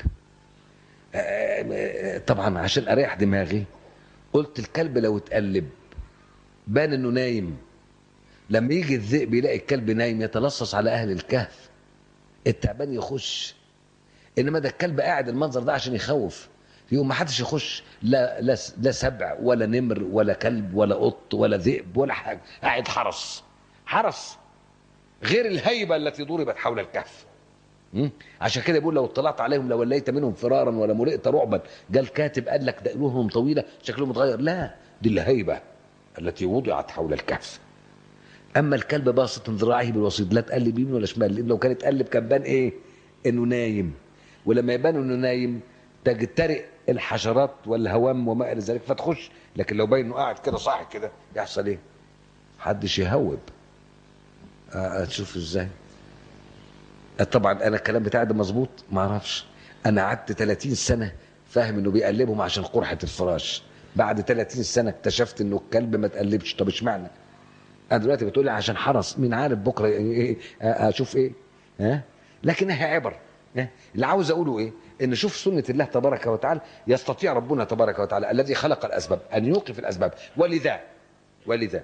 طبعا عشان أريح دماغي قلت الكلب لو اتقلب بان انه نايم لما يجي الذئب يلاقي الكلب نايم يتلصص على اهل الكهف التعبان يخش انما ده الكلب قاعد المنظر ده عشان يخوف يوم ما حدش يخش لا لا لا سبع ولا نمر ولا كلب ولا قط ولا ذئب ولا حاجه قاعد حرس حرس غير الهيبه التي ضربت حول الكهف م? عشان كده بيقول لو اطلعت عليهم لوليت منهم فرارا ولا ملئت رعبا جاء الكاتب قال لك دقنهم طويله شكلهم اتغير لا دي الهيبه التي وضعت حول الكهف اما الكلب باسط ذراعيه بالوسيط لا تقلب يمين ولا شمال لان لو كان اتقلب كان بان ايه انه نايم ولما يبان انه نايم تجترئ الحشرات والهوام وما الى ذلك فتخش لكن لو باين انه قاعد كده صاحي كده يحصل ايه محدش يهوب آه، تشوف ازاي آه، طبعا انا الكلام بتاعي ده مظبوط ما اعرفش انا قعدت 30 سنه فاهم انه بيقلبهم عشان قرحه الفراش بعد 30 سنه اكتشفت انه الكلب ما تقلبش طب اشمعنى انا دلوقتي بتقول لي عشان حرس مين عارف بكره ايه آه، اشوف ايه ها لكنها عبر ها؟ اللي عاوز اقوله ايه ان شوف سنه الله تبارك وتعالى يستطيع ربنا تبارك وتعالى الذي خلق الاسباب ان يوقف الاسباب ولذا ولذا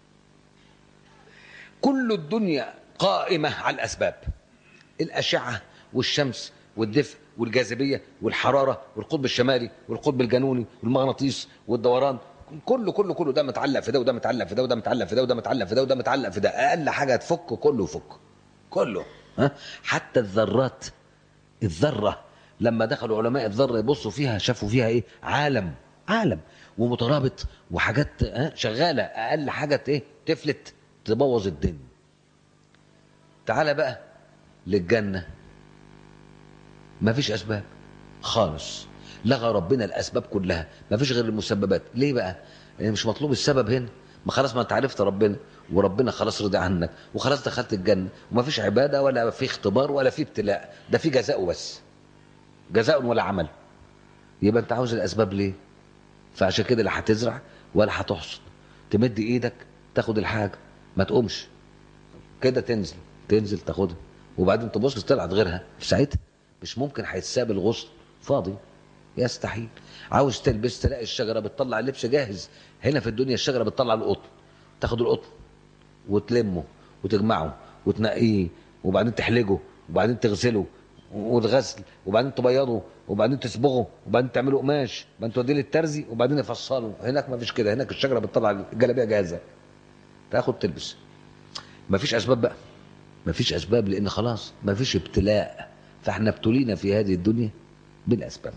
كل الدنيا قائمه على الاسباب الاشعه والشمس والدفء والجاذبيه والحراره والقطب الشمالي والقطب الجنوبي والمغناطيس والدوران كله كله كله ده متعلق في ده وده متعلق في ده وده متعلق في ده وده متعلق في ده وده متعلق في ده اقل حاجه تفك كله يفك كله ها حتى الذرات الذره لما دخلوا علماء الذره يبصوا فيها شافوا فيها ايه عالم عالم ومترابط وحاجات ها شغاله اقل حاجه ايه تفلت تبوظ الدنيا تعالى بقى للجنه مفيش اسباب خالص لغى ربنا الاسباب كلها مفيش غير المسببات ليه بقى يعني مش مطلوب السبب هنا ما خلاص ما انت عرفت ربنا وربنا خلاص رضي عنك وخلاص دخلت الجنه ومفيش عباده ولا في اختبار ولا في ابتلاء ده في جزاء بس جزاء ولا عمل يبقى انت عاوز الاسباب ليه فعشان كده لا هتزرع ولا هتحصد تمد ايدك تاخد الحاجه ما تقومش كده تنزل تنزل تاخدها وبعدين تبص طلعت غيرها في ساعتها مش ممكن هيتساب الغصن فاضي يستحيل عاوز تلبس تلاقي الشجره بتطلع اللبس جاهز هنا في الدنيا الشجره بتطلع القطن تاخد القطن وتلمه وتجمعه وتنقيه وبعدين تحلجه وبعدين تغسله وتغسل وبعدين تبيضه وبعدين تصبغه وبعدين تعمله قماش وبعدين توديه للترزي وبعدين يفصله هناك ما فيش كده هناك الشجره بتطلع الجلابيه جاهزه تاخد تلبس ما فيش اسباب بقى ما فيش اسباب لان خلاص ما فيش ابتلاء فاحنا ابتلينا في هذه الدنيا بالاسباب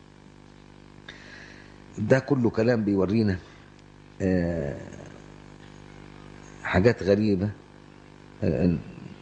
ده كله كلام بيورينا آه، حاجات غريبة آه،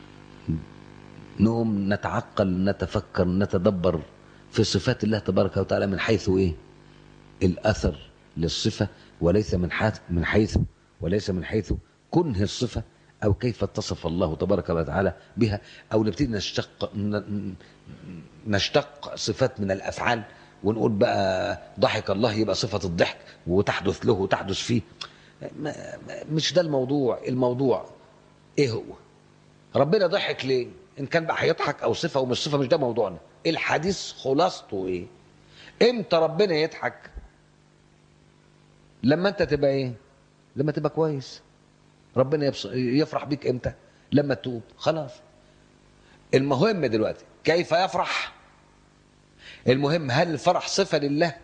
نقوم نتعقل نتفكر نتدبر في صفات الله تبارك وتعالى من حيث ايه الاثر للصفة وليس من حيث من حيث وليس من حيث كنه الصفة او كيف اتصف الله تبارك وتعالى بها او نبتدي نشتق ن- نشتق صفات من الافعال ونقول بقى ضحك الله يبقى صفة الضحك وتحدث له وتحدث فيه ما ما- مش ده الموضوع الموضوع ايه هو ربنا ضحك ليه ان كان بقى هيضحك او صفة ومش صفة مش ده موضوعنا الحديث خلاصته ايه امتى ربنا يضحك لما انت تبقى ايه لما تبقى كويس ربنا يبص... يفرح بيك امتى لما تتوب خلاص المهم دلوقتي كيف يفرح المهم هل الفرح صفة لله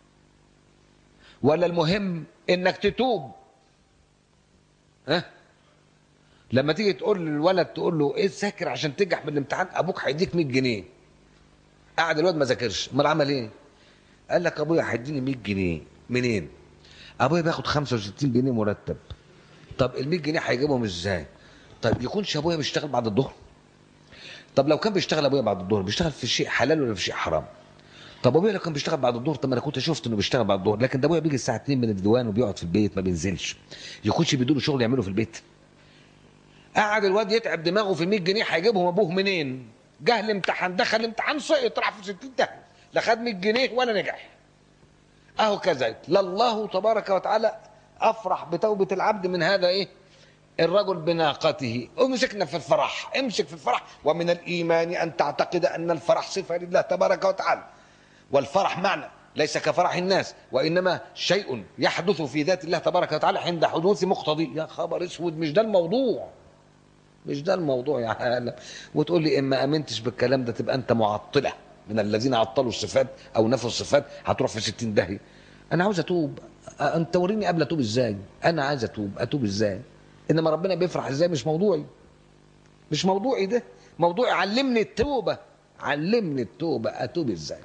ولا المهم انك تتوب ها لما تيجي تقول للولد تقول له ايه ذاكر عشان تنجح من الامتحان ابوك هيديك 100 جنيه قعد الواد ما ذاكرش امال عمل ايه قال لك ابويا هيديني 100 جنيه منين ابويا بياخد 65 جنيه مرتب طب ال 100 جنيه هيجيبهم ازاي طب يكونش ابويا بيشتغل بعد الظهر طب لو كان بيشتغل ابويا بعد الظهر بيشتغل في شيء حلال ولا في شيء حرام طب ابويا لو كان بيشتغل بعد الظهر طب ما انا كنت شفت انه بيشتغل بعد الظهر لكن ده ابويا بيجي الساعه 2 من الديوان وبيقعد في البيت ما بينزلش يكونش بيدوله شغل يعمله في البيت قعد الواد يتعب دماغه في ال 100 جنيه هيجيبهم ابوه منين جه الامتحان دخل الامتحان سقط راح في 60 ده لا خد 100 جنيه ولا نجح اهو كذلك لله تبارك وتعالى افرح بتوبه العبد من هذا ايه الرجل بناقته امسكنا في الفرح امسك في الفرح ومن الايمان ان تعتقد ان الفرح صفه لله تبارك وتعالى والفرح معنى ليس كفرح الناس وانما شيء يحدث في ذات الله تبارك وتعالى عند حدوث مقتضي يا خبر اسود مش ده الموضوع مش ده الموضوع يا عالم وتقول لي ان ما امنتش بالكلام ده تبقى انت معطله من الذين عطلوا الصفات او نفوا الصفات هتروح في 60 داهيه انا عاوز اتوب أ- انت وريني قبل اتوب ازاي انا عايز اتوب اتوب ازاي انما ربنا بيفرح ازاي مش موضوعي مش موضوعي ده موضوعي علمني التوبه علمني التوبه اتوب ازاي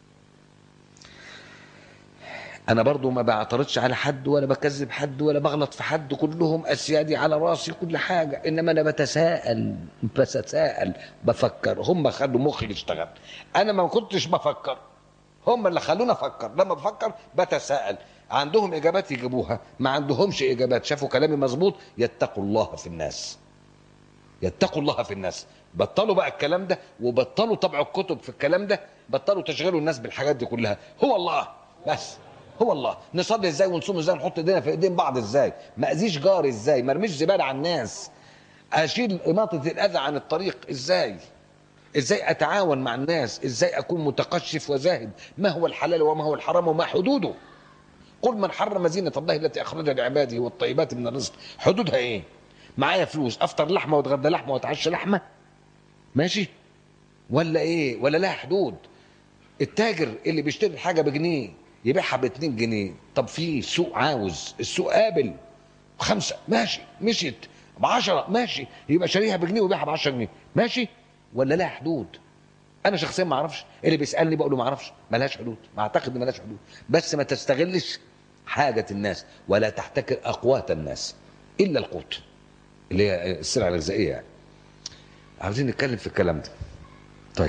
انا برضو ما بعترضش على حد ولا بكذب حد ولا بغلط في حد كلهم اسيادي على راسي كل حاجه انما انا بتساءل بتساءل بفكر هم خدوا مخي يشتغل انا ما كنتش بفكر هم اللي خلونا افكر لما بفكر بتساءل عندهم اجابات يجيبوها ما عندهمش اجابات شافوا كلامي مظبوط يتقوا الله في الناس يتقوا الله في الناس بطلوا بقى الكلام ده وبطلوا طبع الكتب في الكلام ده بطلوا تشغلوا الناس بالحاجات دي كلها هو الله بس هو الله نصلي ازاي ونصوم ازاي نحط ايدينا في ايدين بعض ازاي ما اذيش جاري ازاي ما ارميش زباله على الناس اشيل اماطه الاذى عن الطريق ازاي ازاي اتعاون مع الناس ازاي اكون متقشف وزاهد ما هو الحلال وما هو الحرام وما حدوده قل من حرم زينة الله التي أخرج لعباده والطيبات من الرزق حدودها إيه؟ معايا فلوس أفطر لحمة وأتغدى لحمة وأتعشى لحمة ماشي؟ ولا إيه؟ ولا لها حدود؟ التاجر اللي بيشتري الحاجة بجنيه يبيعها ب 2 جنيه طب في سوق عاوز السوق قابل خمسة ماشي مشيت ب 10 ماشي يبقى شاريها بجنيه ويبيعها ب 10 جنيه ماشي ولا لها حدود؟ انا شخصيا ما اعرفش اللي بيسالني بقول له ما اعرفش ملهاش حدود ما اعتقد ان ملهاش حدود بس ما تستغلش حاجه الناس ولا تحتكر اقوات الناس الا القوت اللي هي السلع الغذائيه يعني عاوزين نتكلم في الكلام ده طيب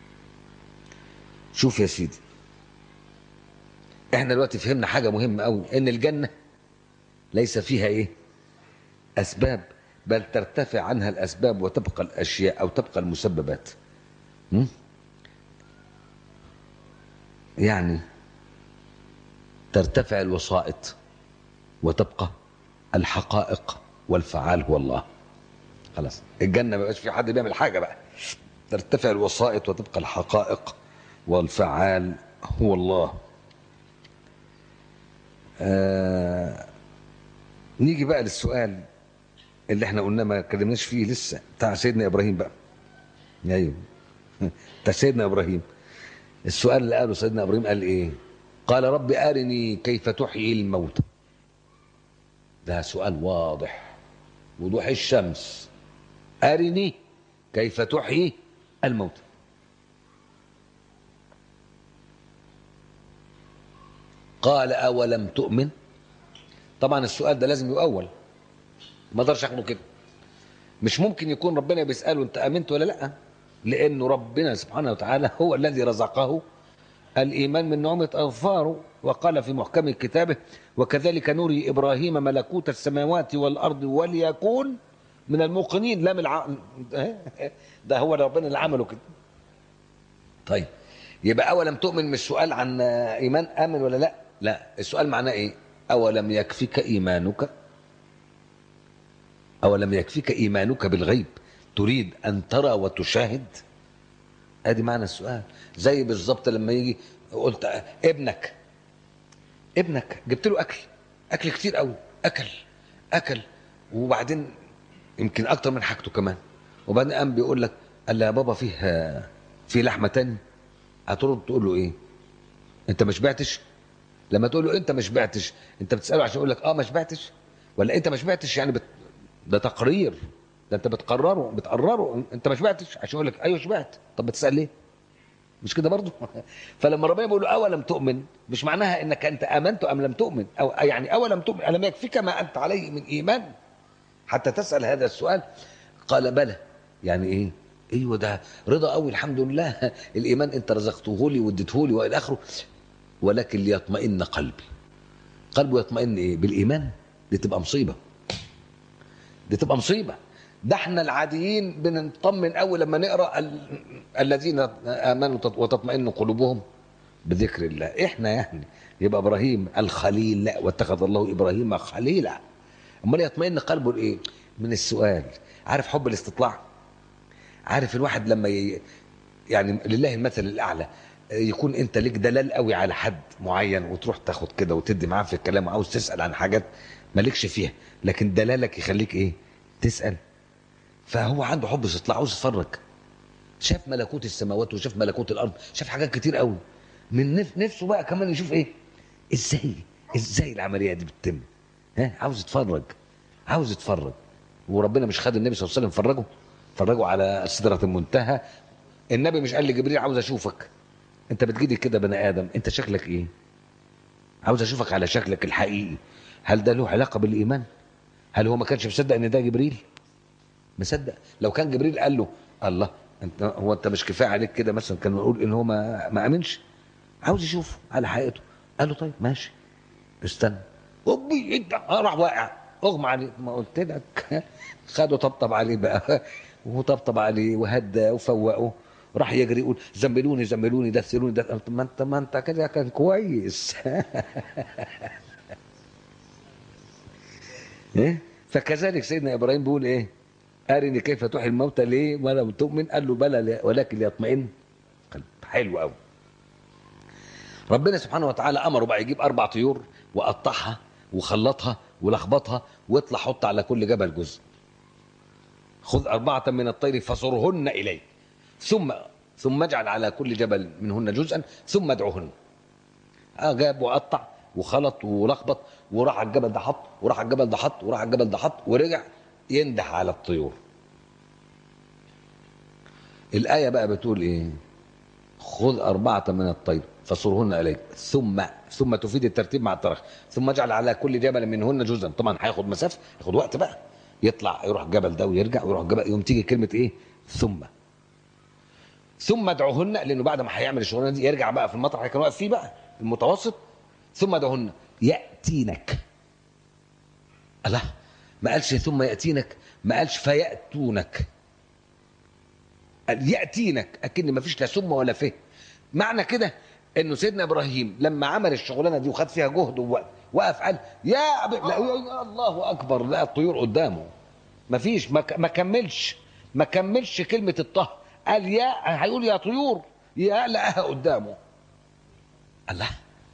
شوف يا سيدي احنا دلوقتي فهمنا حاجه مهمه قوي ان الجنه ليس فيها ايه اسباب بل ترتفع عنها الاسباب وتبقى الاشياء او تبقى المسببات م? يعني ترتفع الوسائط وتبقى الحقائق والفعال هو الله خلاص الجنة ما بقاش في حد بيعمل حاجة بقى ترتفع الوسائط وتبقى الحقائق والفعال هو الله آه نيجي بقى للسؤال اللي احنا قلنا ما اتكلمناش فيه لسه بتاع سيدنا ابراهيم بقى ايوه بتاع سيدنا ابراهيم السؤال اللي قاله سيدنا ابراهيم قال ايه قال رب ارني كيف تحيي الموتى ده سؤال واضح وضوح الشمس ارني كيف تحيي الموتى قال اولم تؤمن طبعا السؤال ده لازم يؤول ما اقدرش اخده كده مش ممكن يكون ربنا بيساله انت امنت ولا لا لانه ربنا سبحانه وتعالى هو الذي رزقه الايمان من نعمه اظفاره وقال في محكم كتابه وكذلك نري ابراهيم ملكوت السماوات والارض وليكون من الموقنين لا من الع... ده هو ربنا اللي عمله كده طيب يبقى اولم تؤمن مش سؤال عن ايمان امن ولا لا لا السؤال معناه ايه اولم يكفيك ايمانك اولم يكفيك ايمانك بالغيب تريد ان ترى وتشاهد ادي معنى السؤال زي بالظبط لما يجي قلت ابنك ابنك جبت له اكل اكل كتير قوي اكل اكل وبعدين يمكن اكتر من حاجته كمان وبعدين قام بيقول لك قال لي يا بابا فيه في لحمه تاني هترد تقول له ايه انت ما شبعتش لما تقول له انت ما شبعتش انت بتساله عشان يقول لك اه ما شبعتش ولا انت ما شبعتش يعني بت... ده تقرير ده انت بتقرره بتقرره انت ما شبعتش عشان يقول لك ايوه شبعت طب بتسال ليه مش كده برضه فلما ربنا بيقول له اولم تؤمن مش معناها انك انت امنت ام لم تؤمن او يعني اولم تؤمن الم يكفيك ما انت عليه من ايمان حتى تسال هذا السؤال قال بلى يعني ايه ايوه ده رضا قوي الحمد لله الايمان انت رزقته لي واديته لي والى اخره ولكن ليطمئن قلبي قلبه يطمئن ايه بالايمان دي تبقى مصيبه دي تبقى مصيبه ده احنا العاديين بنطمن قوي لما نقرا ال... الذين امنوا وتطمئن قلوبهم بذكر الله احنا يعني يبقى ابراهيم الخليل لا واتخذ الله ابراهيم خليلا امال يطمئن قلبه لايه من السؤال عارف حب الاستطلاع عارف الواحد لما ي... يعني لله المثل الاعلى يكون انت ليك دلال قوي على حد معين وتروح تاخد كده وتدي معاه في الكلام وعاوز تسال عن حاجات مالكش فيها لكن دلالك يخليك ايه تسال فهو عنده حب استطلاع عاوز يتفرج شاف ملكوت السماوات وشاف ملكوت الارض شاف حاجات كتير قوي من نف نفسه بقى كمان يشوف ايه ازاي ازاي العمليه دي بتتم ها عاوز يتفرج عاوز يتفرج وربنا مش خد النبي صلى الله عليه وسلم فرجه فرجه على سدره المنتهى النبي مش قال لجبريل عاوز اشوفك انت بتجيلي كده بني ادم انت شكلك ايه عاوز اشوفك على شكلك الحقيقي هل ده له علاقه بالايمان هل هو ما كانش مصدق ان ده جبريل مصدق لو كان جبريل قال له الله انت هو انت مش كفايه عليك كده مثلا كان نقول ان هو ما ما امنش عاوز يشوفه على حقيقته قال له طيب ماشي استنى أبي انت راح واقع اغمى عليه ما قلت لك خده طبطب عليه بقى وطبطب عليه وهدى وفوقه راح يجري يقول زملوني زملوني دثروني دثروني ما انت ما انت كده كان كويس إيه؟ فكذلك سيدنا ابراهيم بيقول ايه ارني كيف تحيي الموتى ليه ولم تؤمن قال له بلى ولكن ليطمئن قلب حلو قوي ربنا سبحانه وتعالى امره بقى يجيب اربع طيور وقطعها وخلطها ولخبطها واطلع حط على كل جبل جزء خذ أربعة من الطير فصرهن إليك ثم ثم اجعل على كل جبل منهن جزءا ثم ادعوهن آه جاب وقطع وخلط ولخبط وراح على الجبل ده حط وراح على الجبل ده حط وراح على الجبل ده حط ورجع ينده على الطيور الآية بقى بتقول إيه خذ أربعة من الطير فصرهن إليك ثم ثم تفيد الترتيب مع التراخي ثم اجعل على كل جبل منهن جزءا طبعا هياخد مسافة ياخد وقت بقى يطلع يروح الجبل ده ويرجع ويروح الجبل يوم تيجي كلمة إيه ثم ثم ادعوهن لأنه بعد ما هيعمل الشغلانة دي يرجع بقى في المطرح اللي كان واقف فيه بقى المتوسط ثم ادعوهن يأتينك الله ما قالش ثم يأتينك ما قالش فيأتونك قال يأتينك أكن ما فيش لا ثم ولا فه معنى كده انه سيدنا ابراهيم لما عمل الشغلانه دي وخد فيها جهد ووقت وقف قال يا, أبي لا يا الله اكبر لقى الطيور قدامه ما فيش ما, ك- ما كملش ما كملش كلمه الطه قال يا هيقول يا طيور يا لقاها قدامه الله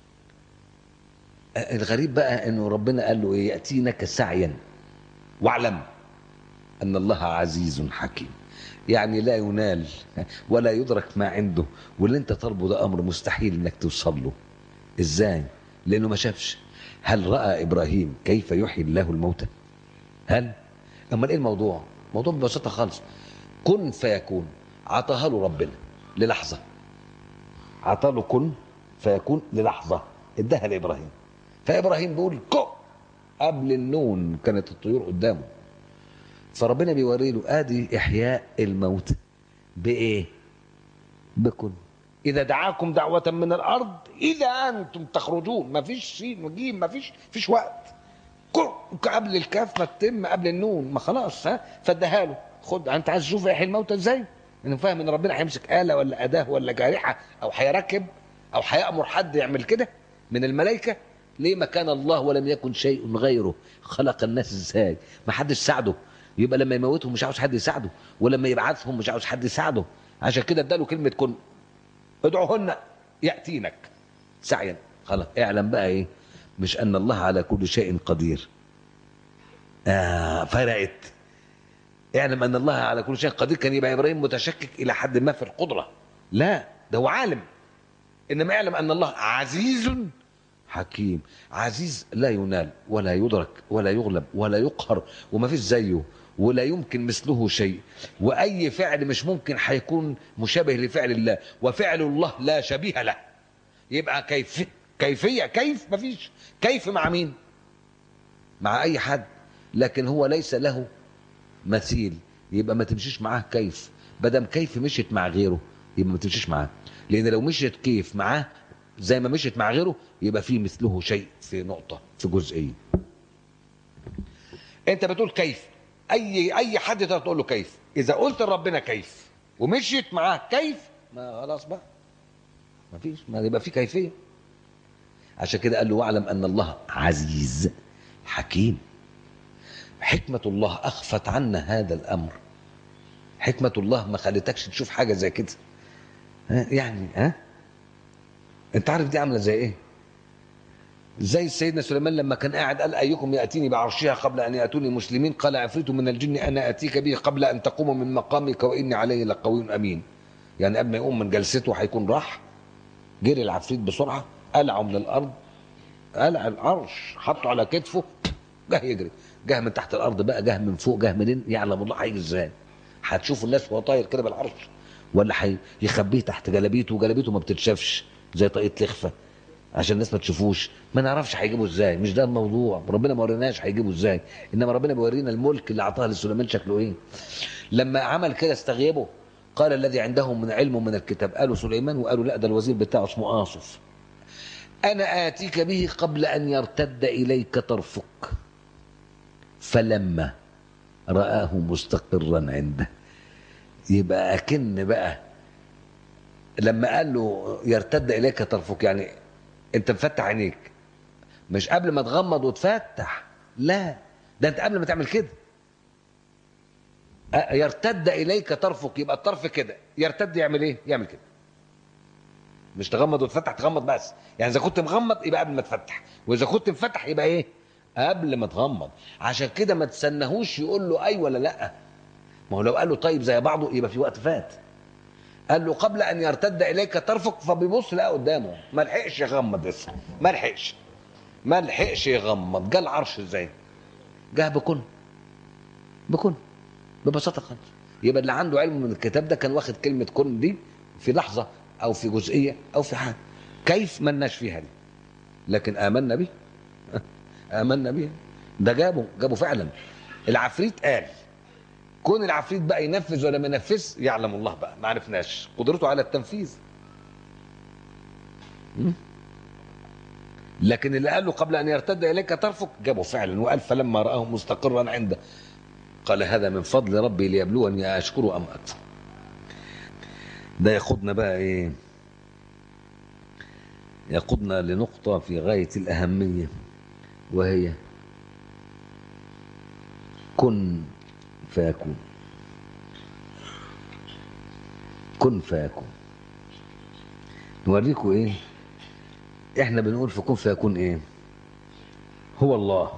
آه، الغريب بقى انه ربنا قال له ايه ياتينك سعيا واعلم ان الله عزيز حكيم يعني لا ينال ولا يدرك ما عنده واللي انت طالبه ده امر مستحيل انك توصل له ازاي لانه ما شافش هل راى ابراهيم كيف يحيي الله الموتى هل امال ايه الموضوع موضوع ببساطه خالص كن فيكون عطاها له ربنا للحظه عطى له كن فيكون للحظه اداها لابراهيم فابراهيم بيقول كن قبل النون كانت الطيور قدامه فربنا بيوري له ادي احياء الموت بايه بكن اذا دعاكم دعوه من الارض اذا انتم تخرجون ما فيش سين وجيم ما فيش فيش وقت كن قبل الكاف ما تتم قبل النون ما خلاص ها فاداها له خد انت عايز تشوف يحيي الموتى ازاي انا فاهم ان ربنا هيمسك اله ولا اداه ولا جارحه او هيركب او هيامر حد يعمل كده من الملائكه ليه ما كان الله ولم يكن شيء غيره خلق الناس ازاي ما حدش ساعده يبقى لما يموتهم مش عاوز حد يساعده ولما يبعثهم مش عاوز حد يساعده عشان كده اداله كلمه كن ادعوهن ياتينك سعيا خلاص اعلم بقى ايه مش ان الله على كل شيء قدير آه فرقت اعلم ان الله على كل شيء قدير كان يبقى ابراهيم متشكك الى حد ما في القدره لا ده هو عالم انما اعلم ان الله عزيز حكيم عزيز لا ينال ولا يدرك ولا يغلب ولا يقهر وما فيش زيه ولا يمكن مثله شيء واي فعل مش ممكن هيكون مشابه لفعل الله وفعل الله لا شبيه له يبقى كيف كيفيه كيف ما فيش كيف مع مين مع اي حد لكن هو ليس له مثيل يبقى ما تمشيش معاه كيف بدل كيف مشيت مع غيره يبقى ما تمشيش معاه لان لو مشيت كيف معاه زي ما مشيت مع غيره يبقى في مثله شيء في نقطه في جزئيه انت بتقول كيف اي اي حد تقدر تقول له كيف اذا قلت لربنا كيف ومشيت معاه كيف ما خلاص بقى ما فيش ما يبقى في كيفيه عشان كده قال له واعلم ان الله عزيز حكيم حكمة الله أخفت عنا هذا الأمر حكمة الله ما خلتكش تشوف حاجة زي كده ها يعني ها أنت عارف دي عاملة زي إيه زي سيدنا سليمان لما كان قاعد قال أيكم يأتيني بعرشها قبل أن يأتوني مسلمين قال عفريت من الجن أنا أتيك به قبل أن تقوم من مقامك وإني عليه لقوي أمين يعني قبل ما يقوم من جلسته هيكون راح جري العفريت بسرعة قلعه من الأرض قلع العرش حطه على كتفه جه يجري جه من تحت الارض بقى جه من فوق جه منين يعلم الله هيجي ازاي هتشوفوا الناس وهو طاير كده بالعرش ولا حي يخبيه تحت جلابيته وجلابيته ما بتتشافش زي طاقية لخفه عشان الناس ما تشوفوش ما نعرفش هيجيبه ازاي مش ده الموضوع ربنا ما وريناش هيجيبه ازاي انما ربنا بيورينا الملك اللي اعطاه لسليمان شكله ايه لما عمل كده استغيبه قال الذي عنده من علم من الكتاب قالوا سليمان وقالوا لا ده الوزير بتاعه اسمه آصف أنا آتيك به قبل أن يرتد إليك طرفك فلما رآه مستقرا عنده يبقى أكن بقى لما قال له يرتد إليك طرفك يعني أنت مفتح عينيك مش قبل ما تغمض وتفتح لا ده أنت قبل ما تعمل كده أ- يرتد إليك طرفك يبقى الطرف كده يرتد يعمل إيه؟ يعمل كده مش تغمض وتفتح تغمض بس يعني اذا كنت مغمض يبقى قبل ما تفتح واذا كنت مفتح يبقى ايه قبل ما تغمض عشان كده ما تستناهوش يقول له اي ولا لا ما هو لو قال له طيب زي بعضه يبقى في وقت فات قال له قبل ان يرتد اليك طرفك فبيبص لقى قدامه ما لحقش يغمض لسه ما لحقش ما لحقش يغمض جه العرش ازاي جه بكن بكن ببساطه خالص يبقى اللي عنده علم من الكتاب ده كان واخد كلمه كن دي في لحظه او في جزئيه او في حاجه كيف ملناش فيها دي لكن امنا به امنا بيها ده جابه جابه فعلا العفريت قال كون العفريت بقى ينفذ ولا ما ينفذش يعلم الله بقى ما عرفناش قدرته على التنفيذ م? لكن اللي قال له قبل ان يرتد اليك طرفك جابه فعلا وقال فلما راه مستقرا عنده قال هذا من فضل ربي ليبلوني اشكر ام اكفر ده يقودنا بقى ايه يقودنا لنقطة في غاية الأهمية وهي كن فيكون كن فيكون نوريكم ايه احنا بنقول في كن فيكون ايه هو الله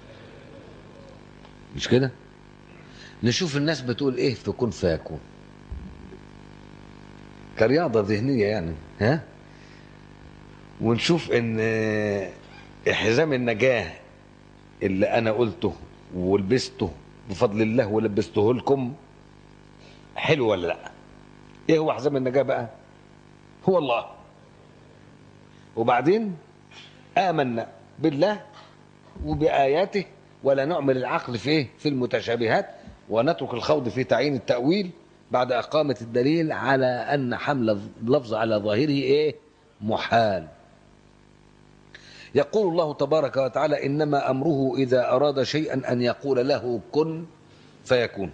مش كده نشوف الناس بتقول ايه في كن فيكون كرياضة ذهنية يعني ها ونشوف ان حزام النجاة اللي انا قلته ولبسته بفضل الله ولبسته لكم حلو ولا لا ايه هو حزام النجاة بقى هو الله وبعدين آمنا بالله وبآياته ولا نعمل العقل في ايه في المتشابهات ونترك الخوض في تعيين التأويل بعد إقامة الدليل على أن حمل اللفظ على ظاهره إيه محال يقول الله تبارك وتعالى إنما أمره إذا أراد شيئا أن يقول له كن فيكون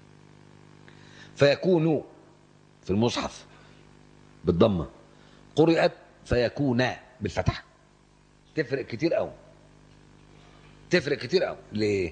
فيكون في المصحف بالضمة قرئت فيكون بالفتحة تفرق كتير قوي تفرق كتير قوي ليه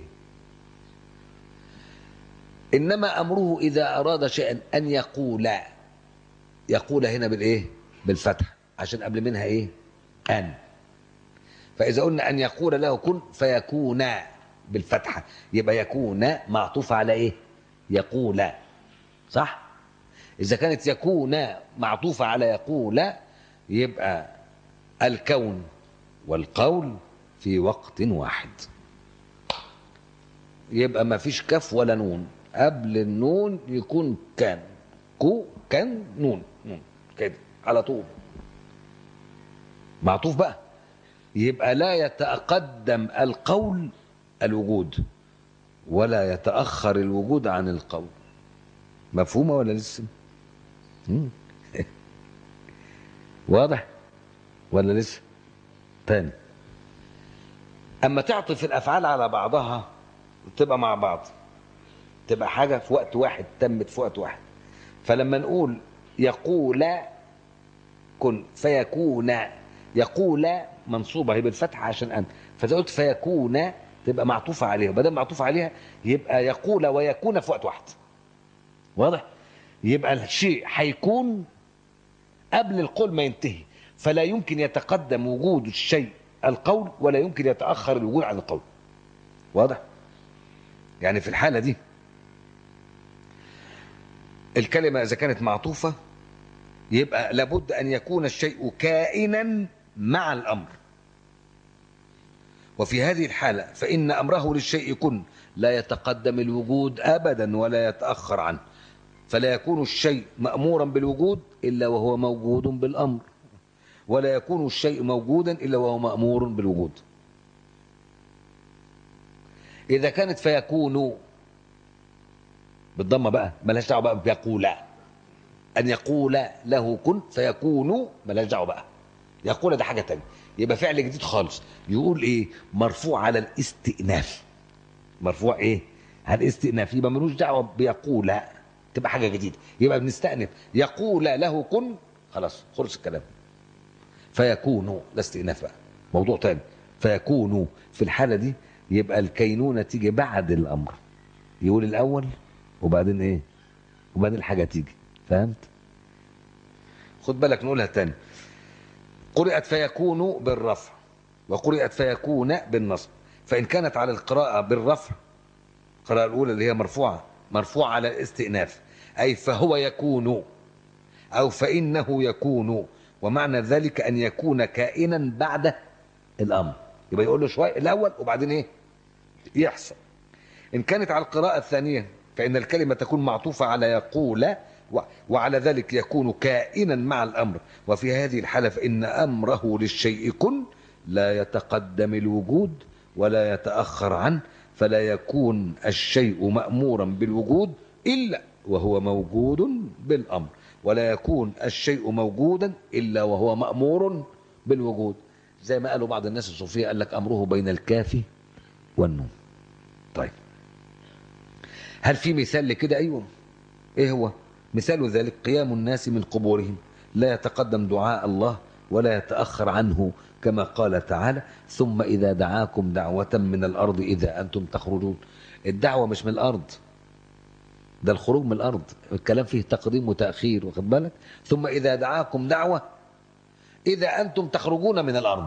انما امره اذا اراد شيئا ان يقول يقول هنا بالايه بالفتح عشان قبل منها ايه ان فاذا قلنا ان يقول له كن فيكون بالفتحه يبقى يكون معطوف على ايه يقول صح اذا كانت يكون معطوفه على يقول يبقى الكون والقول في وقت واحد يبقى ما فيش كف ولا نون قبل النون يكون كان كو كان نون نون كده على طول معطوف بقى يبقى لا يتقدم القول الوجود ولا يتأخر الوجود عن القول مفهومة ولا لسه مم. واضح ولا لسه تاني اما تعطف الافعال على بعضها تبقى مع بعض تبقى حاجة في وقت واحد تمت في وقت واحد فلما نقول يقول كن فيكون يقول منصوبة هي بالفتحة عشان أن فإذا قلت فيكون تبقى معطوفة عليها وبدل معطوفة عليها يبقى يقول ويكون في وقت واحد واضح يبقى الشيء هيكون قبل القول ما ينتهي فلا يمكن يتقدم وجود الشيء القول ولا يمكن يتأخر الوجود عن القول واضح يعني في الحالة دي الكلمة إذا كانت معطوفة يبقى لابد أن يكون الشيء كائنا مع الأمر وفي هذه الحالة فإن أمره للشيء كن لا يتقدم الوجود أبدا ولا يتأخر عنه فلا يكون الشيء مأمورا بالوجود إلا وهو موجود بالأمر ولا يكون الشيء موجودا إلا وهو مأمور بالوجود إذا كانت فيكون بالضمه بقى ملهاش دعوه بقى بيقول ان يقول له كن فيكون ملاش دعوه بقى يقول ده حاجه تانية يبقى فعل جديد خالص يقول ايه مرفوع على الاستئناف مرفوع ايه على الاستئناف يبقى ملوش دعوه بيقول تبقى حاجه جديده يبقى بنستأنف يقول له كن خلاص خلص الكلام فيكون لا استئناف بقى موضوع تاني فيكون في الحاله دي يبقى الكينونه تيجي بعد الامر يقول الاول وبعدين ايه وبعدين الحاجه تيجي فهمت خد بالك نقولها تاني قرئت فيكون بالرفع وقرئت فيكون بالنصب فإن كانت على القراءة بالرفع القراءة الأولى اللي هي مرفوعة مرفوعة على الاستئناف أي فهو يكون أو فإنه يكون ومعنى ذلك أن يكون كائنا بعد الأمر يبقى يقول له شوية الأول وبعدين إيه يحصل إن كانت على القراءة الثانية فإن الكلمة تكون معطوفة على يقول و- وعلى ذلك يكون كائنا مع الأمر وفي هذه الحالة فإن أمره للشيء كن لا يتقدم الوجود ولا يتأخر عنه فلا يكون الشيء مأمورا بالوجود إلا وهو موجود بالأمر ولا يكون الشيء موجودا إلا وهو مأمور بالوجود زي ما قالوا بعض الناس الصوفية قال لك أمره بين الكاف والنون طيب هل في مثال لكده ايوه ايه هو مثال ذلك قيام الناس من قبورهم لا يتقدم دعاء الله ولا يتاخر عنه كما قال تعالى ثم اذا دعاكم دعوه من الارض اذا انتم تخرجون الدعوه مش من الارض ده الخروج من الارض الكلام فيه تقديم وتاخير واخد بالك ثم اذا دعاكم دعوه اذا انتم تخرجون من الارض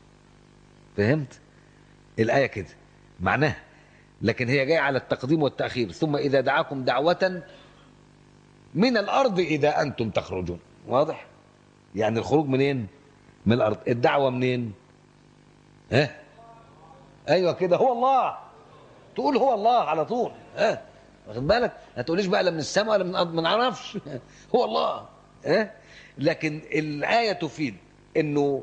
فهمت الايه كده معناها لكن هي جايه على التقديم والتاخير ثم اذا دعاكم دعوه من الارض اذا انتم تخرجون واضح يعني الخروج منين من الارض الدعوه منين ها ايوه كده هو الله تقول هو الله على طول ها واخد بالك ما تقوليش بقى لا من السماء ولا من الارض ما نعرفش هو الله ها لكن الايه تفيد انه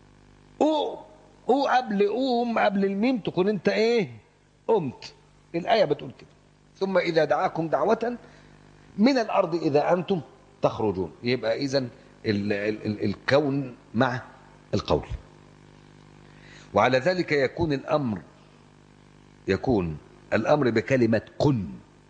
او او قبل قوم قبل الميم تكون انت ايه قمت الايه بتقول كده ثم اذا دعاكم دعوه من الارض اذا انتم تخرجون يبقى اذا ال- ال- ال- الكون مع القول وعلى ذلك يكون الامر يكون الامر بكلمه كن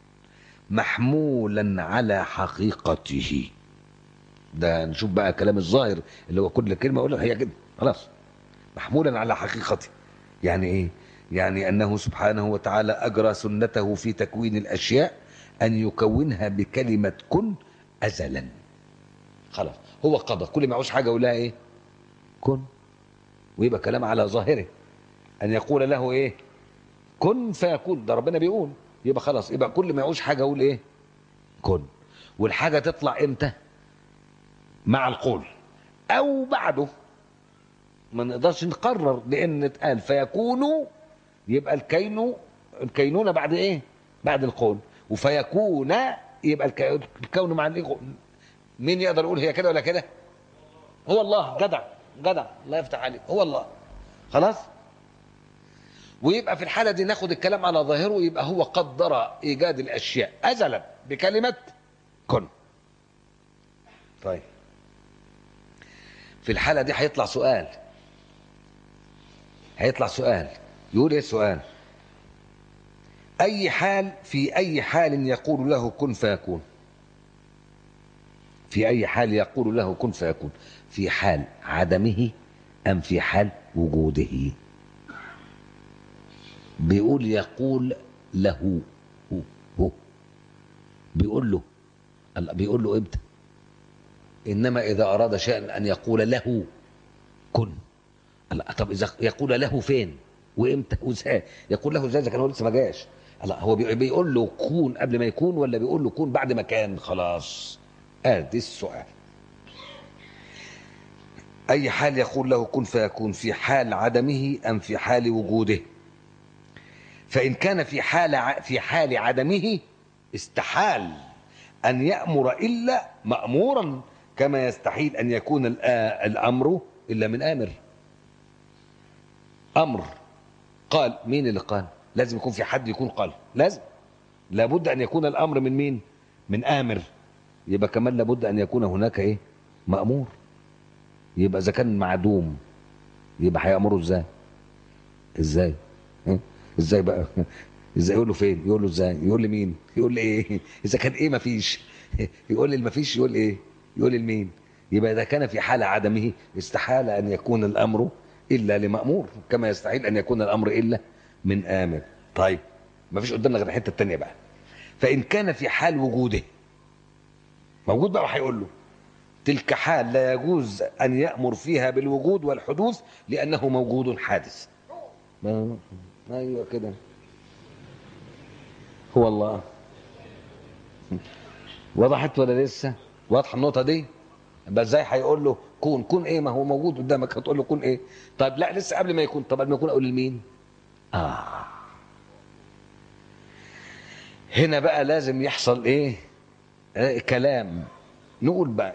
محمولا على حقيقته ده نشوف بقى كلام الظاهر اللي هو كل كلمه اقول لك هي كده خلاص محمولا على حقيقته يعني ايه يعني انه سبحانه وتعالى اجرى سنته في تكوين الاشياء ان يكونها بكلمه كن ازلا خلاص هو قضى كل ما يعوز حاجه يقول لها ايه كن ويبقى كلام على ظاهره ان يقول له ايه كن فيكون ده ربنا بيقول يبقى خلاص يبقى كل ما يعوز حاجه يقول ايه كن والحاجه تطلع امتى مع القول او بعده ما نقدرش نقرر لان اتقال فيكون يبقى الكين الكينونه بعد ايه بعد القول وفيكون يبقى الك- الكون مع الايه مين يقدر يقول هي كده ولا كده هو الله جدع جدع الله يفتح عليك هو الله خلاص ويبقى في الحاله دي ناخد الكلام على ظاهره يبقى هو قدر ايجاد الاشياء ازلا بكلمه كن طيب في الحاله دي هيطلع سؤال هيطلع سؤال يقول ايه السؤال اي حال في اي حال يقول له كن فيكون في اي حال يقول له كن فيكون في حال عدمه ام في حال وجوده بيقول يقول له هو هو بيقول له الله بيقول له امتى انما اذا اراد شيئا ان يقول له كن الله طب اذا يقول له فين وامتى وازاي يقول له ازاي اذا كان هو لسه ما جاش الله هو بي- بيقول له كون قبل ما يكون ولا بيقول له كون بعد ما كان خلاص ادي السؤال اي حال يقول له كن فيكون في حال عدمه ام في حال وجوده فان كان في حال ع- في حال عدمه استحال ان يامر الا مامورا كما يستحيل ان يكون الآ- الامر الا من امر امر قال مين اللي قال لازم يكون في حد يكون قال لازم لابد ان يكون الامر من مين من امر يبقى كمان لابد ان يكون هناك ايه مامور يبقى اذا كان معدوم يبقى هيامره ازاي ازاي ها؟ ازاي بقى ازاي يقول له فين يقول له ازاي يقول لي مين يقول لي ايه اذا كان ايه مفيش يقول لي المفيش يقول ايه يقول لي لمين يبقى اذا كان في حال عدمه استحال ان يكون الامر الا لمامور كما يستحيل ان يكون الامر الا من امر طيب مفيش قدامنا غير الحته الثانيه بقى فان كان في حال وجوده موجود بقى هيقول له تلك حال لا يجوز ان يامر فيها بالوجود والحدوث لانه موجود حادث ما- ايوه كده هو الله وضحت ولا لسه واضحه النقطه دي بس ازاي هيقول له كون كون ايه ما هو موجود قدامك هتقول له كون ايه طيب لا لسه قبل ما يكون طب قبل ما يكون اقول لمين اه هنا بقى لازم يحصل ايه آه كلام نقول بقى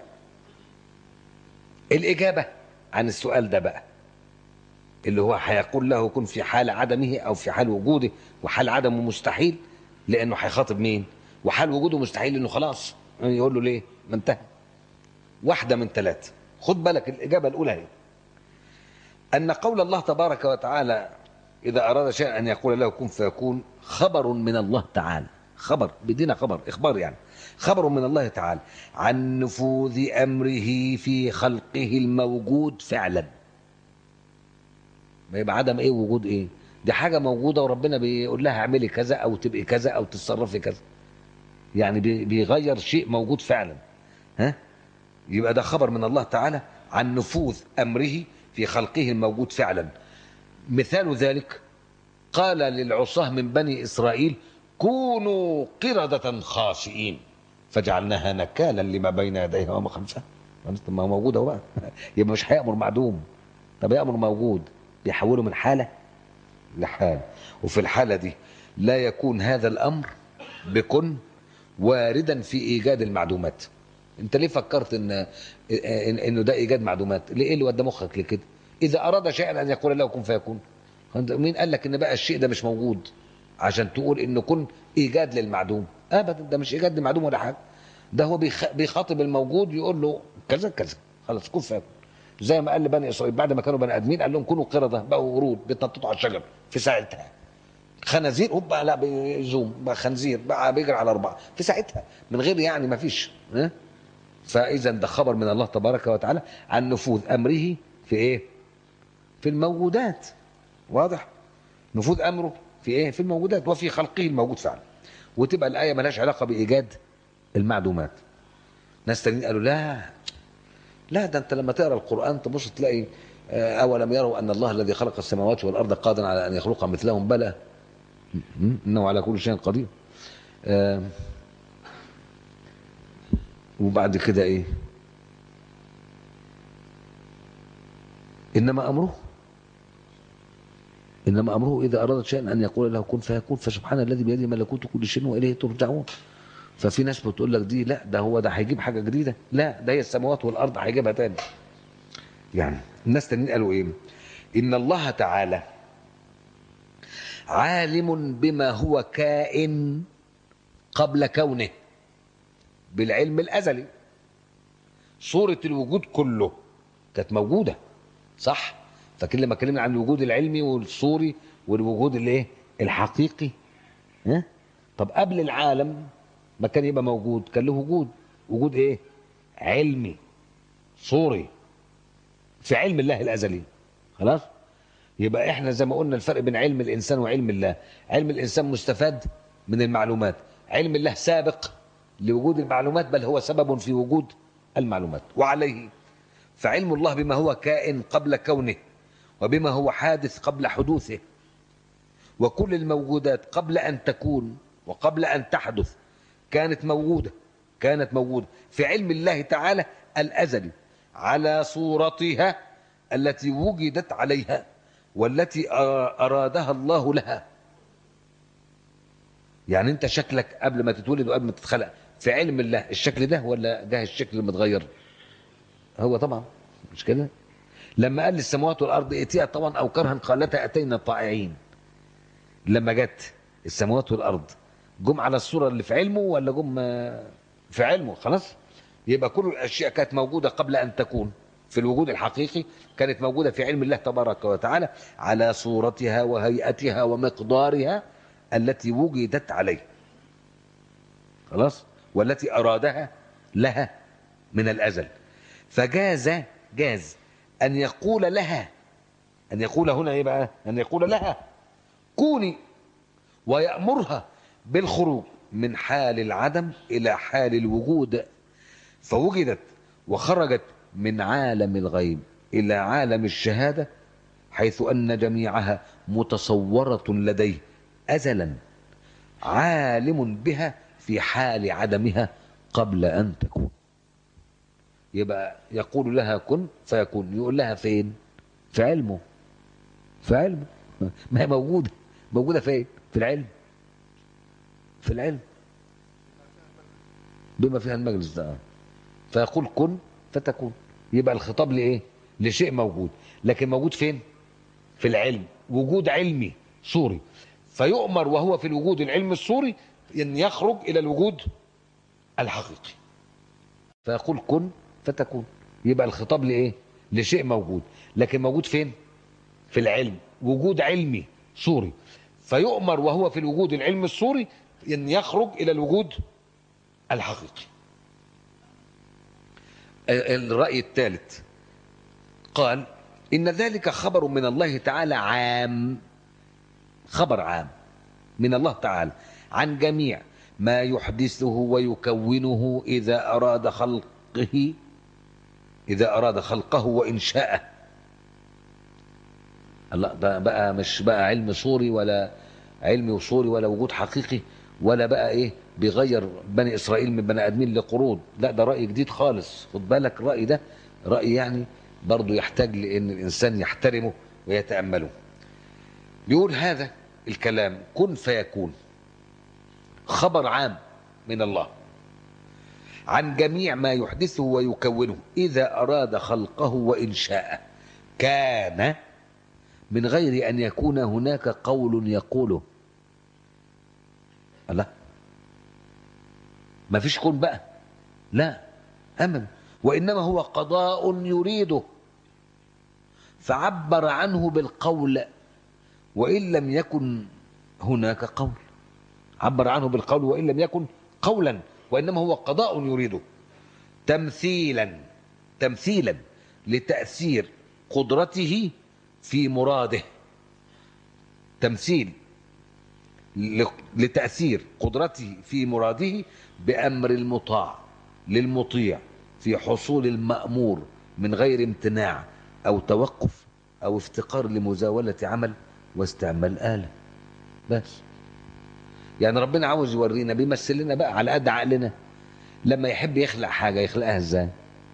الاجابه عن السؤال ده بقى اللي هو هيقول له كن في حال عدمه او في حال وجوده وحال عدمه مستحيل لانه هيخاطب مين وحال وجوده مستحيل انه خلاص يقول له ليه ما انتهى واحده من ثلاثه خد بالك الاجابه الاولى هي ان قول الله تبارك وتعالى اذا اراد شيئا ان يقول له كن فيكون خبر من الله تعالى خبر بدينا خبر اخبار يعني خبر من الله تعالى عن نفوذ امره في خلقه الموجود فعلا ما يبقى عدم ايه وجود ايه دي حاجه موجوده وربنا بيقول لها اعملي كذا او تبقي كذا او تتصرفي كذا يعني بي- بيغير شيء موجود فعلا ها يبقى ده خبر من الله تعالى عن نفوذ امره في خلقه الموجود فعلا مثال ذلك قال للعصاه من بني اسرائيل كونوا قردة خاسئين فجعلناها نكالا لما بين يديها وما خلفها ما هو موجود اهو بقى يبقى مش هيامر معدوم طب يامر موجود بيحوله من حاله لحال وفي الحاله دي لا يكون هذا الامر بكن واردا في ايجاد المعدومات انت ليه فكرت ان إن- انه ده ايجاد معدومات ليه ايه اللي ودى مخك لكده اذا اراد شيئا ان يقول له كن فيكون أنت- مين قال لك ان بقى الشيء ده مش موجود عشان تقول انه كن ايجاد للمعدوم ابدا ده مش ايجاد للمعدوم ولا حاجه ده هو بيخ- بيخاطب الموجود يقول له كذا كذا خلاص كن فيكون زي ما قال لبني اسرائيل بعد ما كانوا بني ادمين قال لهم كونوا قرده بقوا ورود بيتنططوا على الشجر في ساعتها خنازير هوب لا بيزوم بقى خنزير بقى بيجري على اربعه في ساعتها من غير يعني ما فيش ها فاذا ده خبر من الله تبارك وتعالى عن نفوذ امره في ايه في الموجودات واضح نفوذ امره في ايه في الموجودات وفي خلقه الموجود فعلا وتبقى الايه ملهاش علاقه بايجاد المعدومات ناس تانيين قالوا لا لا ده انت لما تقرا القران تبص تلاقي آه، اولم يروا ان الله الذي خلق السماوات والارض قادر على ان يخلق مثلهم بلى م- انه على كل شيء قدير آه، وبعد كده ايه انما امره انما امره اذا اراد شيئا ان يقول له كن فيكون فسبحان الذي بيده ملكوت كل شيء واليه ترجعون ففي ناس بتقول لك دي لا ده هو ده هيجيب حاجه جديده لا ده هي السماوات والارض هيجيبها تاني يعني الناس تانيين قالوا ايه ان الله تعالى عالم بما هو كائن قبل كونه بالعلم الازلي صوره الوجود كله كانت موجوده صح فاكر لما اتكلمنا عن الوجود العلمي والصوري والوجود الايه الحقيقي ها طب قبل العالم ما كان يبقى موجود كان له وجود وجود ايه علمي صوري في علم الله الازلي خلاص يبقى احنا زي ما قلنا الفرق بين علم الانسان وعلم الله علم الانسان مستفاد من المعلومات علم الله سابق لوجود المعلومات بل هو سبب في وجود المعلومات وعليه فعلم الله بما هو كائن قبل كونه وبما هو حادث قبل حدوثه وكل الموجودات قبل ان تكون وقبل ان تحدث كانت موجوده كانت موجوده في علم الله تعالى الازلي على صورتها التي وجدت عليها والتي ارادها الله لها يعني انت شكلك قبل ما تتولد وقبل ما تتخلق في علم الله الشكل ده ولا ده الشكل المتغير هو طبعا مش كده لما قال للسماوات والارض ائتيا طبعا او كرها قالتا اتينا طائعين لما جت السماوات والارض جم على الصوره اللي في علمه ولا جم في علمه خلاص يبقى كل الاشياء كانت موجوده قبل ان تكون في الوجود الحقيقي كانت موجوده في علم الله تبارك وتعالى على صورتها وهيئتها ومقدارها التي وجدت عليه خلاص والتي ارادها لها من الازل فجاز جاز ان يقول لها ان يقول هنا ايه بقى ان يقول لها كوني ويامرها بالخروج من حال العدم الى حال الوجود فوجدت وخرجت من عالم الغيب الى عالم الشهاده حيث ان جميعها متصوره لديه ازلا عالم بها في حال عدمها قبل ان تكون يبقى يقول لها كن فيكون يقول لها فين في علمه في علمه ما هي موجوده موجوده فين في العلم في العلم بما فيها المجلس ده فيقول كن فتكون يبقى الخطاب لايه لشيء موجود لكن موجود فين في العلم وجود علمي صوري فيؤمر وهو في الوجود العلمي الصوري ان يخرج الى الوجود الحقيقي فيقول كن فتكون يبقى الخطاب لايه لشيء موجود لكن موجود فين في العلم وجود علمي صوري فيؤمر وهو في الوجود العلمي الصوري ان يخرج الى الوجود الحقيقي الرأي الثالث قال إن ذلك خبر من الله تعالى عام خبر عام من الله تعالى عن جميع ما يحدثه ويكونه إذا أراد خلقه إذا أراد خلقه وإنشاءه الله ده بقى مش بقى علم صوري ولا علمي وصوري ولا وجود حقيقي ولا بقى ايه بيغير بني اسرائيل من بني ادمين لقرود لا ده راي جديد خالص خد بالك الراي ده راي يعني برضه يحتاج لان الانسان يحترمه ويتامله بيقول هذا الكلام كن فيكون خبر عام من الله عن جميع ما يحدثه ويكونه اذا اراد خلقه وانشاءه كان من غير ان يكون هناك قول يقوله الله ما فيش كون بقى لا أمن وإنما هو قضاء يريده فعبر عنه بالقول وإن لم يكن هناك قول عبر عنه بالقول وإن لم يكن قولا وإنما هو قضاء يريده تمثيلا تمثيلا لتأثير قدرته في مراده تمثيل لتأثير قدرته في مراده بأمر المطاع للمطيع في حصول المأمور من غير امتناع أو توقف أو افتقار لمزاولة عمل واستعمال آلة بس يعني ربنا عاوز يورينا بيمثل لنا بقى على قد عقلنا لما يحب يخلق حاجة يخلقها ازاي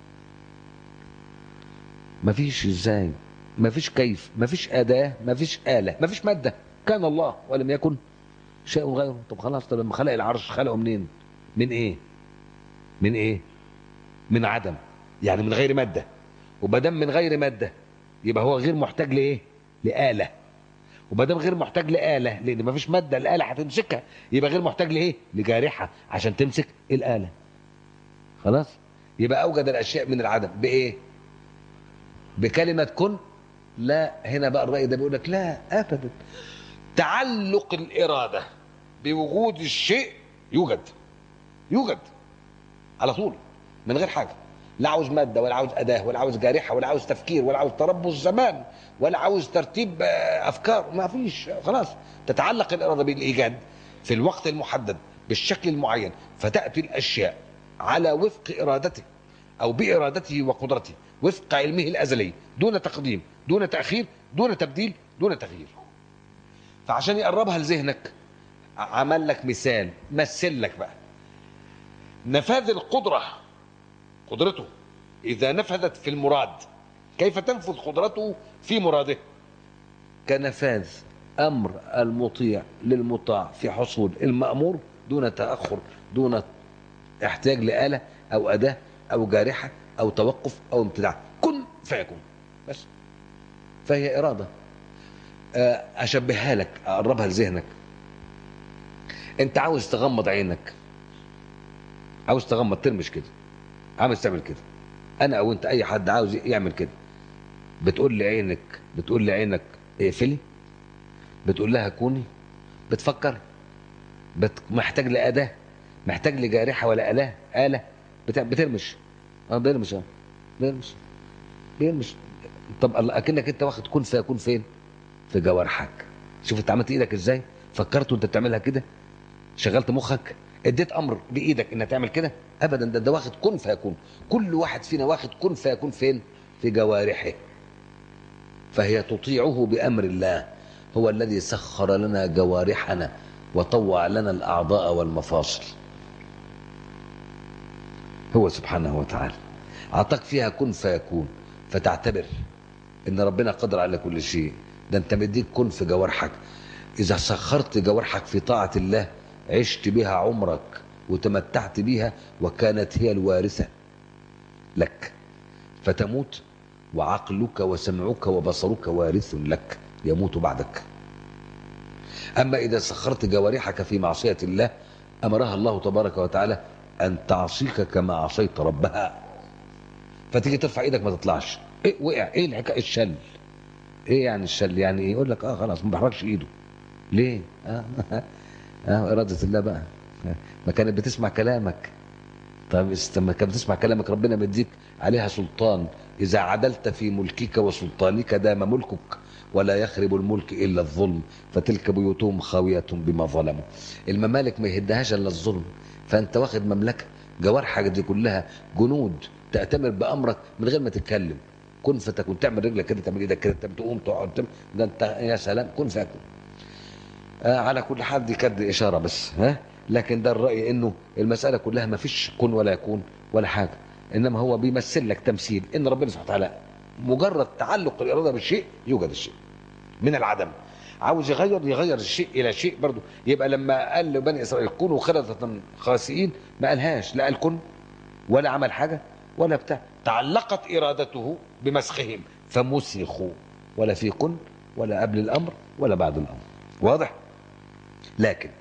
مفيش ازاي مفيش كيف مفيش أداة مفيش آلة مفيش مادة كان الله ولم يكن شيء غيره طب خلاص طب لما خلق العرش خلقه منين من ايه من ايه من عدم يعني من غير مادة وبدم من غير مادة يبقى هو غير محتاج لايه لآلة وبدام غير محتاج لآلة لأن مفيش مادة الآلة هتمسكها يبقى غير محتاج لإيه؟ لجارحة عشان تمسك الآلة. خلاص؟ يبقى أوجد الأشياء من العدم بإيه؟ بكلمة كن؟ لا هنا بقى الرأي ده بيقول لك لا أبدا. تعلق الإرادة بوجود الشيء يوجد. يوجد. على طول من غير حاجة. لا عاوز مادة ولا عاوز أداة ولا عاوز جارحة ولا عاوز تفكير ولا عاوز تربص زمان ولا عاوز ترتيب أفكار ما فيش خلاص تتعلق الإرادة بالإيجاد في الوقت المحدد بالشكل المعين فتأتي الأشياء على وفق إرادته أو بإرادته وقدرته وفق علمه الأزلي دون تقديم دون تأخير دون تبديل دون تغيير فعشان يقربها لذهنك عمل لك مثال مثل لك بقى نفاذ القدره قدرته إذا نفذت في المراد كيف تنفذ قدرته في مراده كنفاذ أمر المطيع للمطاع في حصول المأمور دون تأخر دون احتياج لآلة أو أداة أو جارحة أو توقف أو امتناع كن فيكون بس فهي إرادة أشبهها لك أقربها لذهنك أنت عاوز تغمض عينك عاوز تغمض ترمش كده عاوز تعمل كده انا او انت اي حد عاوز يعمل كده بتقول لعينك بتقول لعينك اقفلي بتقول لها كوني بتفكر بت... محتاج لأداة محتاج لجارحة ولا آلة آلة بت... بترمش اه بيرمش اه بيرمش بيرمش طب الله اكنك انت واخد كن فيكون فين في جوارحك شوف انت عملت ايدك ازاي فكرت وانت بتعملها كده شغلت مخك اديت امر بايدك انها تعمل كده ابدا ده ده واخد كن فيكون كل واحد فينا واخد كن فيكون فين في جوارحه فهي تطيعه بامر الله هو الذي سخر لنا جوارحنا وطوع لنا الاعضاء والمفاصل هو سبحانه وتعالى اعطاك فيها كن فيكون فتعتبر ان ربنا قدر على كل شيء ده انت مديك كن في جوارحك اذا سخرت جوارحك في طاعه الله عشت بها عمرك وتمتعت بها وكانت هي الوارثه لك فتموت وعقلك وسمعك وبصرك وارث لك يموت بعدك اما اذا سخرت جوارحك في معصيه الله امرها الله تبارك وتعالى ان تعصيك كما عصيت ربها فتيجي ترفع ايدك ما تطلعش ايه وقع ايه الحكايه الشل ايه يعني الشل يعني ايه يقول لك اه خلاص ما بحركش ايده ليه اه اه اراده الله بقى ما كانت بتسمع كلامك طب لما كانت بتسمع كلامك ربنا مديك عليها سلطان اذا عدلت في ملكك وسلطانك دام ملكك ولا يخرب الملك الا الظلم فتلك بيوتهم خاويه بما ظلموا الممالك ما يهدهاش الا الظلم فانت واخد مملكه جوارحك دي كلها جنود تأتمر بأمرك من غير ما تتكلم كن فتكون تعمل رجلك كده تعمل ايدك كده تقوم تقعد تعمل ده انت يا سلام كن فيكون آه على كل حال دي كانت اشاره بس ها لكن ده الراي انه المساله كلها ما فيش كن ولا يكون ولا حاجه انما هو بيمثل لك تمثيل ان ربنا سبحانه وتعالى مجرد تعلق الاراده بالشيء يوجد الشيء من العدم عاوز يغير يغير الشيء الى شيء برضه يبقى لما قال لبني اسرائيل كونوا خلطه خاسئين ما قالهاش لا قال كن ولا عمل حاجه ولا بتاع تعلقت ارادته بمسخهم فمسخوا ولا في كن ولا قبل الامر ولا بعد الامر واضح لكن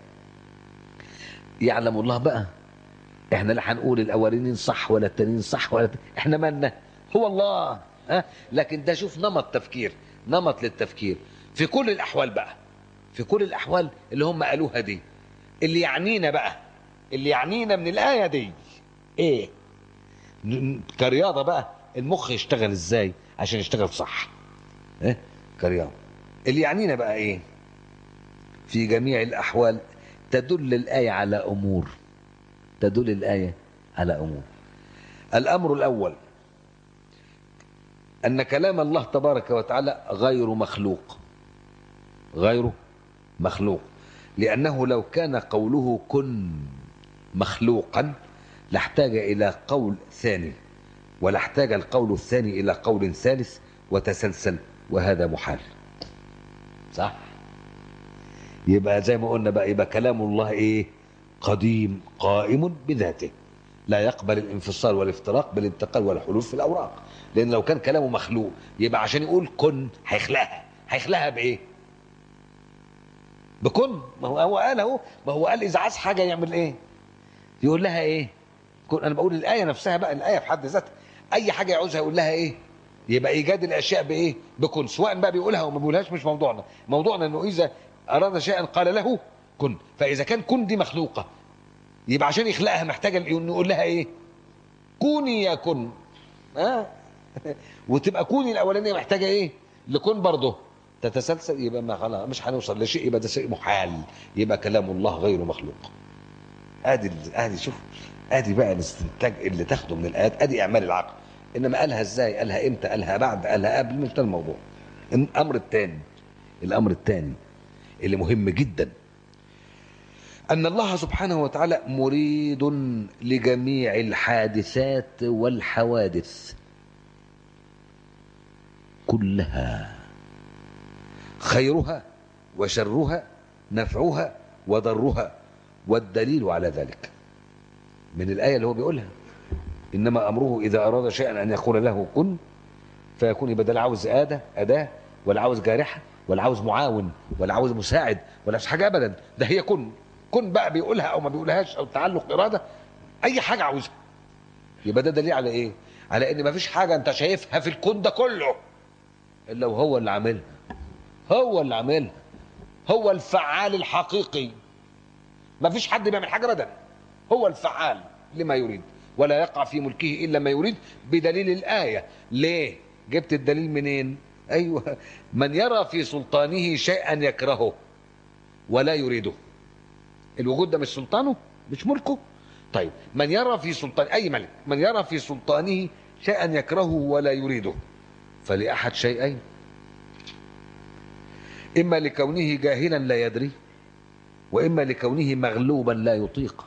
يعلم الله بقى احنا لا هنقول الاولين صح ولا التانيين صح ولا احنا مالنا هو الله ها لكن ده شوف نمط تفكير نمط للتفكير في كل الاحوال بقى في كل الاحوال اللي هم قالوها دي اللي يعنينا بقى اللي يعنينا من الايه دي ايه كرياضه بقى المخ يشتغل ازاي عشان يشتغل صح ايه كرياضه اللي يعنينا بقى ايه في جميع الاحوال تدل الايه على امور تدل الايه على امور الامر الاول ان كلام الله تبارك وتعالى غير مخلوق غير مخلوق لانه لو كان قوله كن مخلوقا لاحتاج الى قول ثاني ولا احتاج القول الثاني الى قول ثالث وتسلسل وهذا محال صح يبقى زي ما قلنا بقى يبقى كلام الله ايه قديم قائم بذاته لا يقبل الانفصال والافتراق بالانتقال والحلول في الاوراق لان لو كان كلامه مخلوق يبقى عشان يقول كن هيخلقها هيخلقها بايه بكن ما هو هو قال اهو ما هو قال اذا عايز حاجه يعمل ايه يقول لها ايه كن انا بقول الايه نفسها بقى الايه في حد ذاتها اي حاجه يعوزها يقول لها ايه يبقى ايجاد الاشياء بايه بكن سواء بقى بيقولها او ما بيقولهاش مش موضوعنا موضوعنا انه اذا اراد شيئا قال له كن فاذا كان كن دي مخلوقه يبقى عشان يخلقها محتاجه انه يقول لها ايه كوني يا كن ها وتبقى كوني الاولانيه محتاجه ايه لكن برضه تتسلسل يبقى ما خلاص مش هنوصل لشيء يبقى ده شيء محال يبقى كلام الله غير مخلوق ادي ادي شوف ادي بقى الاستنتاج اللي تاخده من الايات ادي اعمال العقل انما قالها ازاي قالها امتى قالها بعد قالها قبل مش ده الموضوع الامر الثاني الامر الثاني اللي مهم جدا ان الله سبحانه وتعالى مريد لجميع الحادثات والحوادث كلها خيرها وشرها نفعها وضرها والدليل على ذلك من الآية اللي هو بيقولها إنما أمره إذا أراد شيئا أن يقول له كن فيكون يبقى ده لا عاوز أداة أداة ولا عاوز جارحة ولا عاوز معاون ولا عاوز مساعد ولا عاوز حاجة أبدا ده هي كن كن بقى بيقولها أو ما بيقولهاش أو تعلق إرادة أي حاجة عاوزها يبقى ده دليل على ايه على ان مفيش حاجه انت شايفها في الكون ده كله الا وهو اللي عاملها هو اللي عاملها هو الفعال الحقيقي مفيش حد بيعمل حاجه ابدا هو الفعال لما يريد ولا يقع في ملكه الا ما يريد بدليل الايه ليه جبت الدليل منين ايوه من يرى في سلطانه شيئا يكرهه ولا يريده الوجود ده مش سلطانه مش ملكه طيب من يرى في سلطان اي ملك من يرى في سلطانه شيئا يكرهه ولا يريده فلاحد شيئين اما لكونه جاهلا لا يدري واما لكونه مغلوبا لا يطيق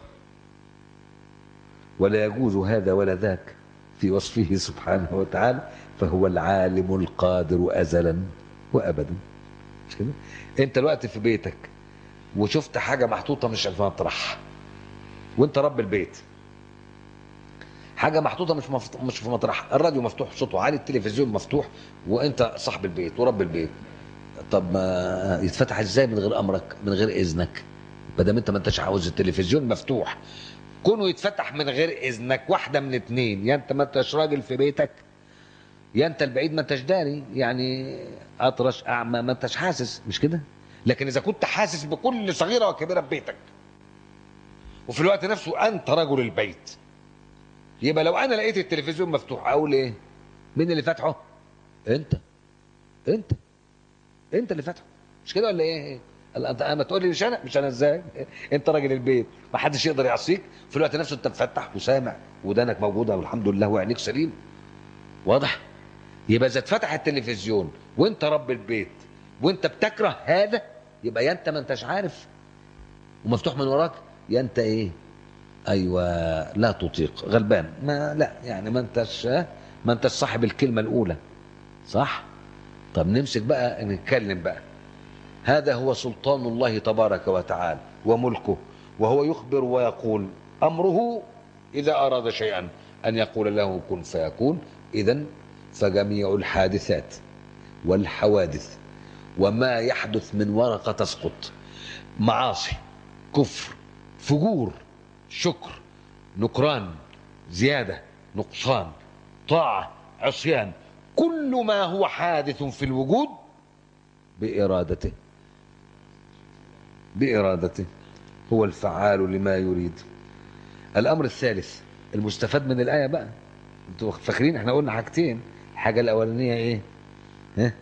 ولا يجوز هذا ولا ذاك في وصفه سبحانه وتعالى فهو العالم القادر ازلا وابدا مش كده انت الوقت في بيتك وشفت حاجه محطوطه مش في مطرحها وانت رب البيت حاجه محطوطه مش مفت... مش في مطرحها الراديو مفتوح صوته عالي التلفزيون مفتوح وانت صاحب البيت ورب البيت طب ما يتفتح ازاي من غير امرك من غير اذنك ما دام انت ما انتش عاوز التلفزيون مفتوح كونه يتفتح من غير اذنك واحده من اتنين يا انت ما انتش راجل في بيتك يا انت البعيد ما انتش داري يعني اطرش اعمى ما انتش حاسس مش كده لكن اذا كنت حاسس بكل صغيره وكبيره في بيتك وفي الوقت نفسه انت رجل البيت يبقى لو انا لقيت التلفزيون مفتوح اقول ايه مين اللي فاتحه انت انت انت اللي فاتحه مش كده ولا ايه انت ما تقول لي مش انا مش انا ازاي انت راجل البيت ما حدش يقدر يعصيك في الوقت نفسه انت مفتح وسامع ودانك موجوده والحمد لله وعينيك سليم واضح يبقى اذا اتفتح التلفزيون وانت رب البيت وانت بتكره هذا يبقى يا انت ما انتش عارف ومفتوح من وراك يا انت ايه ايوه لا تطيق غلبان ما لا يعني ما انتش ما انتش صاحب الكلمه الاولى صح طب نمسك بقى نتكلم بقى هذا هو سلطان الله تبارك وتعالى وملكه وهو يخبر ويقول امره اذا اراد شيئا ان يقول له كن فيكون اذا فجميع الحادثات والحوادث وما يحدث من ورقه تسقط معاصي كفر فجور شكر نكران زياده نقصان طاعه عصيان كل ما هو حادث في الوجود بارادته بارادته هو الفعال لما يريد الامر الثالث المستفاد من الايه بقى انتوا فاكرين احنا قلنا حاجتين الحاجه الاولانيه ايه ها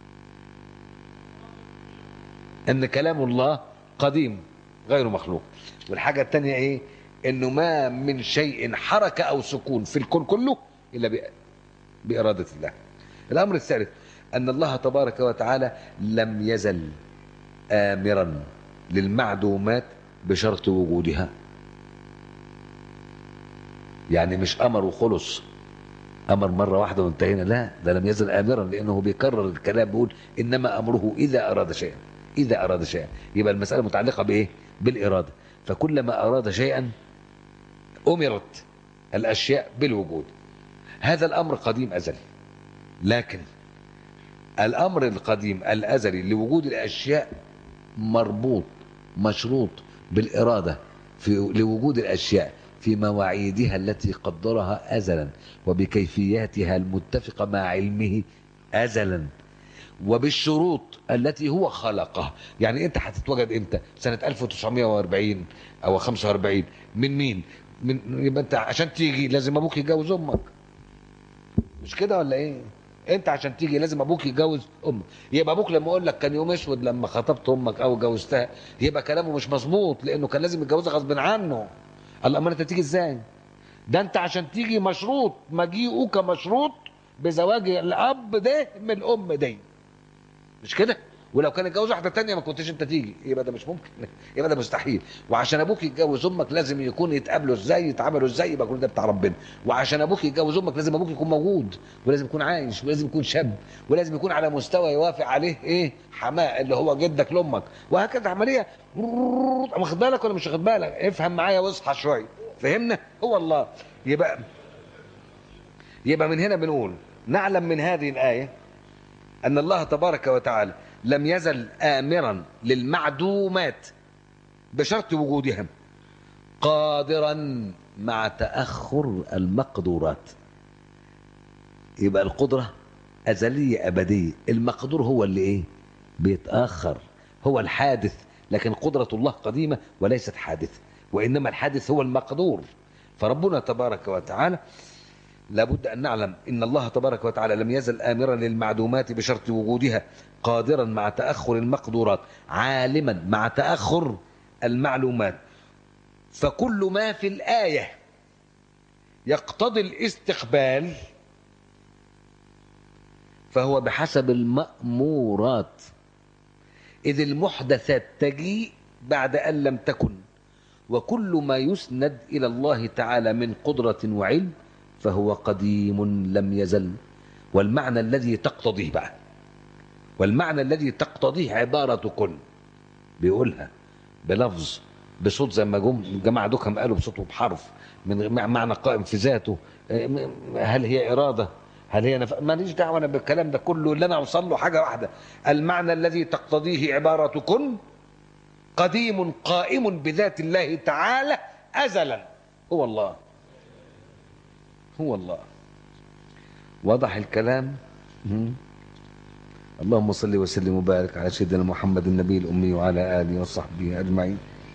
ان كلام الله قديم غير مخلوق والحاجه الثانيه ايه انه ما من شيء حركه او سكون في الكون كله الا ب- باراده الله الامر الثالث ان الله تبارك وتعالى لم يزل امرا للمعدومات بشرط وجودها يعني مش امر وخلص امر مره واحده وانتهينا لا ده لم يزل امرا لانه بيكرر الكلام بيقول انما امره اذا اراد شيئا اذا اراد شيئا يبقى المساله متعلقه بايه بالاراده فكلما اراد شيئا امرت الاشياء بالوجود هذا الامر قديم ازلي لكن الامر القديم الازلي لوجود الاشياء مربوط مشروط بالاراده في لوجود الاشياء في مواعيدها التي قدرها ازلا وبكيفياتها المتفقه مع علمه ازلا وبالشروط التي هو خلقها يعني انت هتتوجد امتى سنه 1940 او 45 من مين من يبقى انت عشان تيجي لازم ابوك يتجوز امك مش كده ولا ايه انت عشان تيجي لازم ابوك يتجوز امك يبقى ابوك لما اقول لك كان يوم اسود لما خطبت امك او جوزتها يبقى كلامه مش مظبوط لانه كان لازم يتجوزها غصب عنه الله امال انت تيجي ازاي ده انت عشان تيجي مشروط مجيئك مشروط بزواج الاب ده من الام دي مش كده ولو كان اتجوز واحده تانية ما كنتش انت تيجي يبقى ده مش ممكن يبقى ده مستحيل وعشان ابوك يتجوز امك لازم يكون يتقابلوا ازاي يتعاملوا ازاي يبقى كل ده بتاع ربنا وعشان ابوك يتجوز امك لازم ابوك يكون موجود ولازم يكون عايش ولازم يكون شاب ولازم يكون على مستوى يوافق عليه ايه حماه اللي هو جدك لامك وهكذا عمليه واخد بالك ولا مش واخد بالك افهم معايا واصحى شويه فهمنا هو الله يبقى يبقى من هنا بنقول نعلم من هذه الايه ان الله تبارك وتعالى لم يزل امرا للمعدومات بشرط وجودها قادرا مع تأخر المقدورات يبقى القدرة أزلية أبدية المقدور هو اللي إيه بيتأخر هو الحادث لكن قدرة الله قديمة وليست حادثة وإنما الحادث هو المقدور فربنا تبارك وتعالى لابد أن نعلم إن الله تبارك وتعالى لم يزل آمرا للمعدومات بشرط وجودها قادرا مع تأخر المقدورات عالما مع تأخر المعلومات فكل ما في الآية يقتضي الاستقبال فهو بحسب المأمورات إذ المحدثات تجيء بعد أن لم تكن وكل ما يسند إلى الله تعالى من قدرة وعلم فهو قديم لم يزل والمعنى الذي تقتضيه بقى والمعنى الذي تقتضيه عبارة كن بيقولها بلفظ بصوت زي ما جم الجماعة دوكم قالوا بصوته بحرف من معنى قائم في ذاته هل هي إرادة هل هي نف... ماليش دعوة أنا بالكلام ده كله اللي أنا أوصل له حاجة واحدة المعنى الذي تقتضيه عبارة كن قديم قائم بذات الله تعالى أزلا هو الله هو الله وضح الكلام مم. اللهم صل وسلم وبارك على سيدنا محمد النبي الأمي وعلى آله وصحبه أجمعين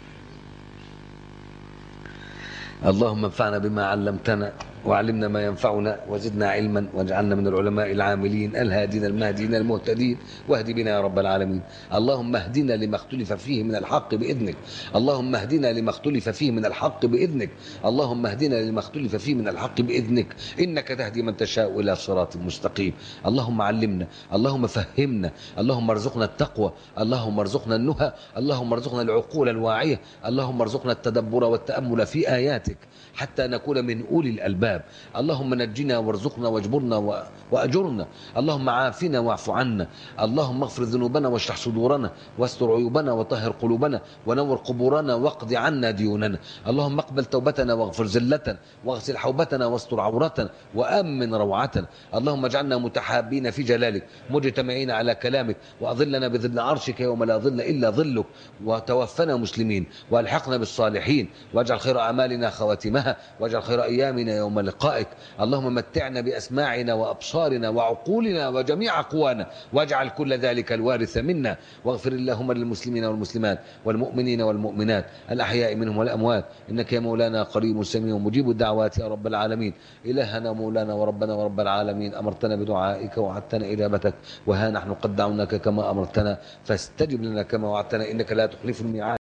اللهم انفعنا بما علمتنا وعلمنا ما ينفعنا وزدنا علما واجعلنا من العلماء العاملين الهادين المهديين المهتدين واهد بنا يا رب العالمين اللهم اهدنا لما اختلف فيه من الحق بإذنك اللهم اهدنا لما اختلف فيه من الحق بإذنك اللهم اهدنا لما اختلف فيه من الحق بإذنك إنك تهدي من تشاء إلى صراط مستقيم اللهم علمنا اللهم فهمنا اللهم ارزقنا التقوى اللهم ارزقنا النهى اللهم ارزقنا العقول الواعية اللهم ارزقنا التدبر والتأمل في آياتك حتى نكون من أولي الألباب اللهم نجنا وارزقنا واجبرنا و- وأجرنا اللهم عافنا واعف عنا اللهم اغفر ذنوبنا واشرح صدورنا واستر عيوبنا وطهر قلوبنا ونور قبورنا واقض عنا ديوننا اللهم اقبل توبتنا واغفر زلتنا واغسل حوبتنا واستر عورتنا وأمن روعتنا اللهم اجعلنا متحابين في جلالك مجتمعين على كلامك وأظلنا بظل عرشك يوم لا ظل إلا ظلك وتوفنا مسلمين والحقنا بالصالحين واجعل خير أعمالنا خواتمها واجعل خير أيامنا يوم لقائك اللهم متعنا بأسماعنا وأبصارنا وعقولنا وجميع قوانا واجعل كل ذلك الوارث منا واغفر اللهم للمسلمين والمسلمات والمؤمنين والمؤمنات الأحياء منهم والأموات إنك يا مولانا قريب سميع مجيب الدعوات يا رب العالمين إلهنا مولانا وربنا ورب العالمين أمرتنا بدعائك وعدتنا إجابتك وها نحن قد دعوناك كما أمرتنا فاستجب لنا كما وعدتنا إنك لا تخلف الميعاد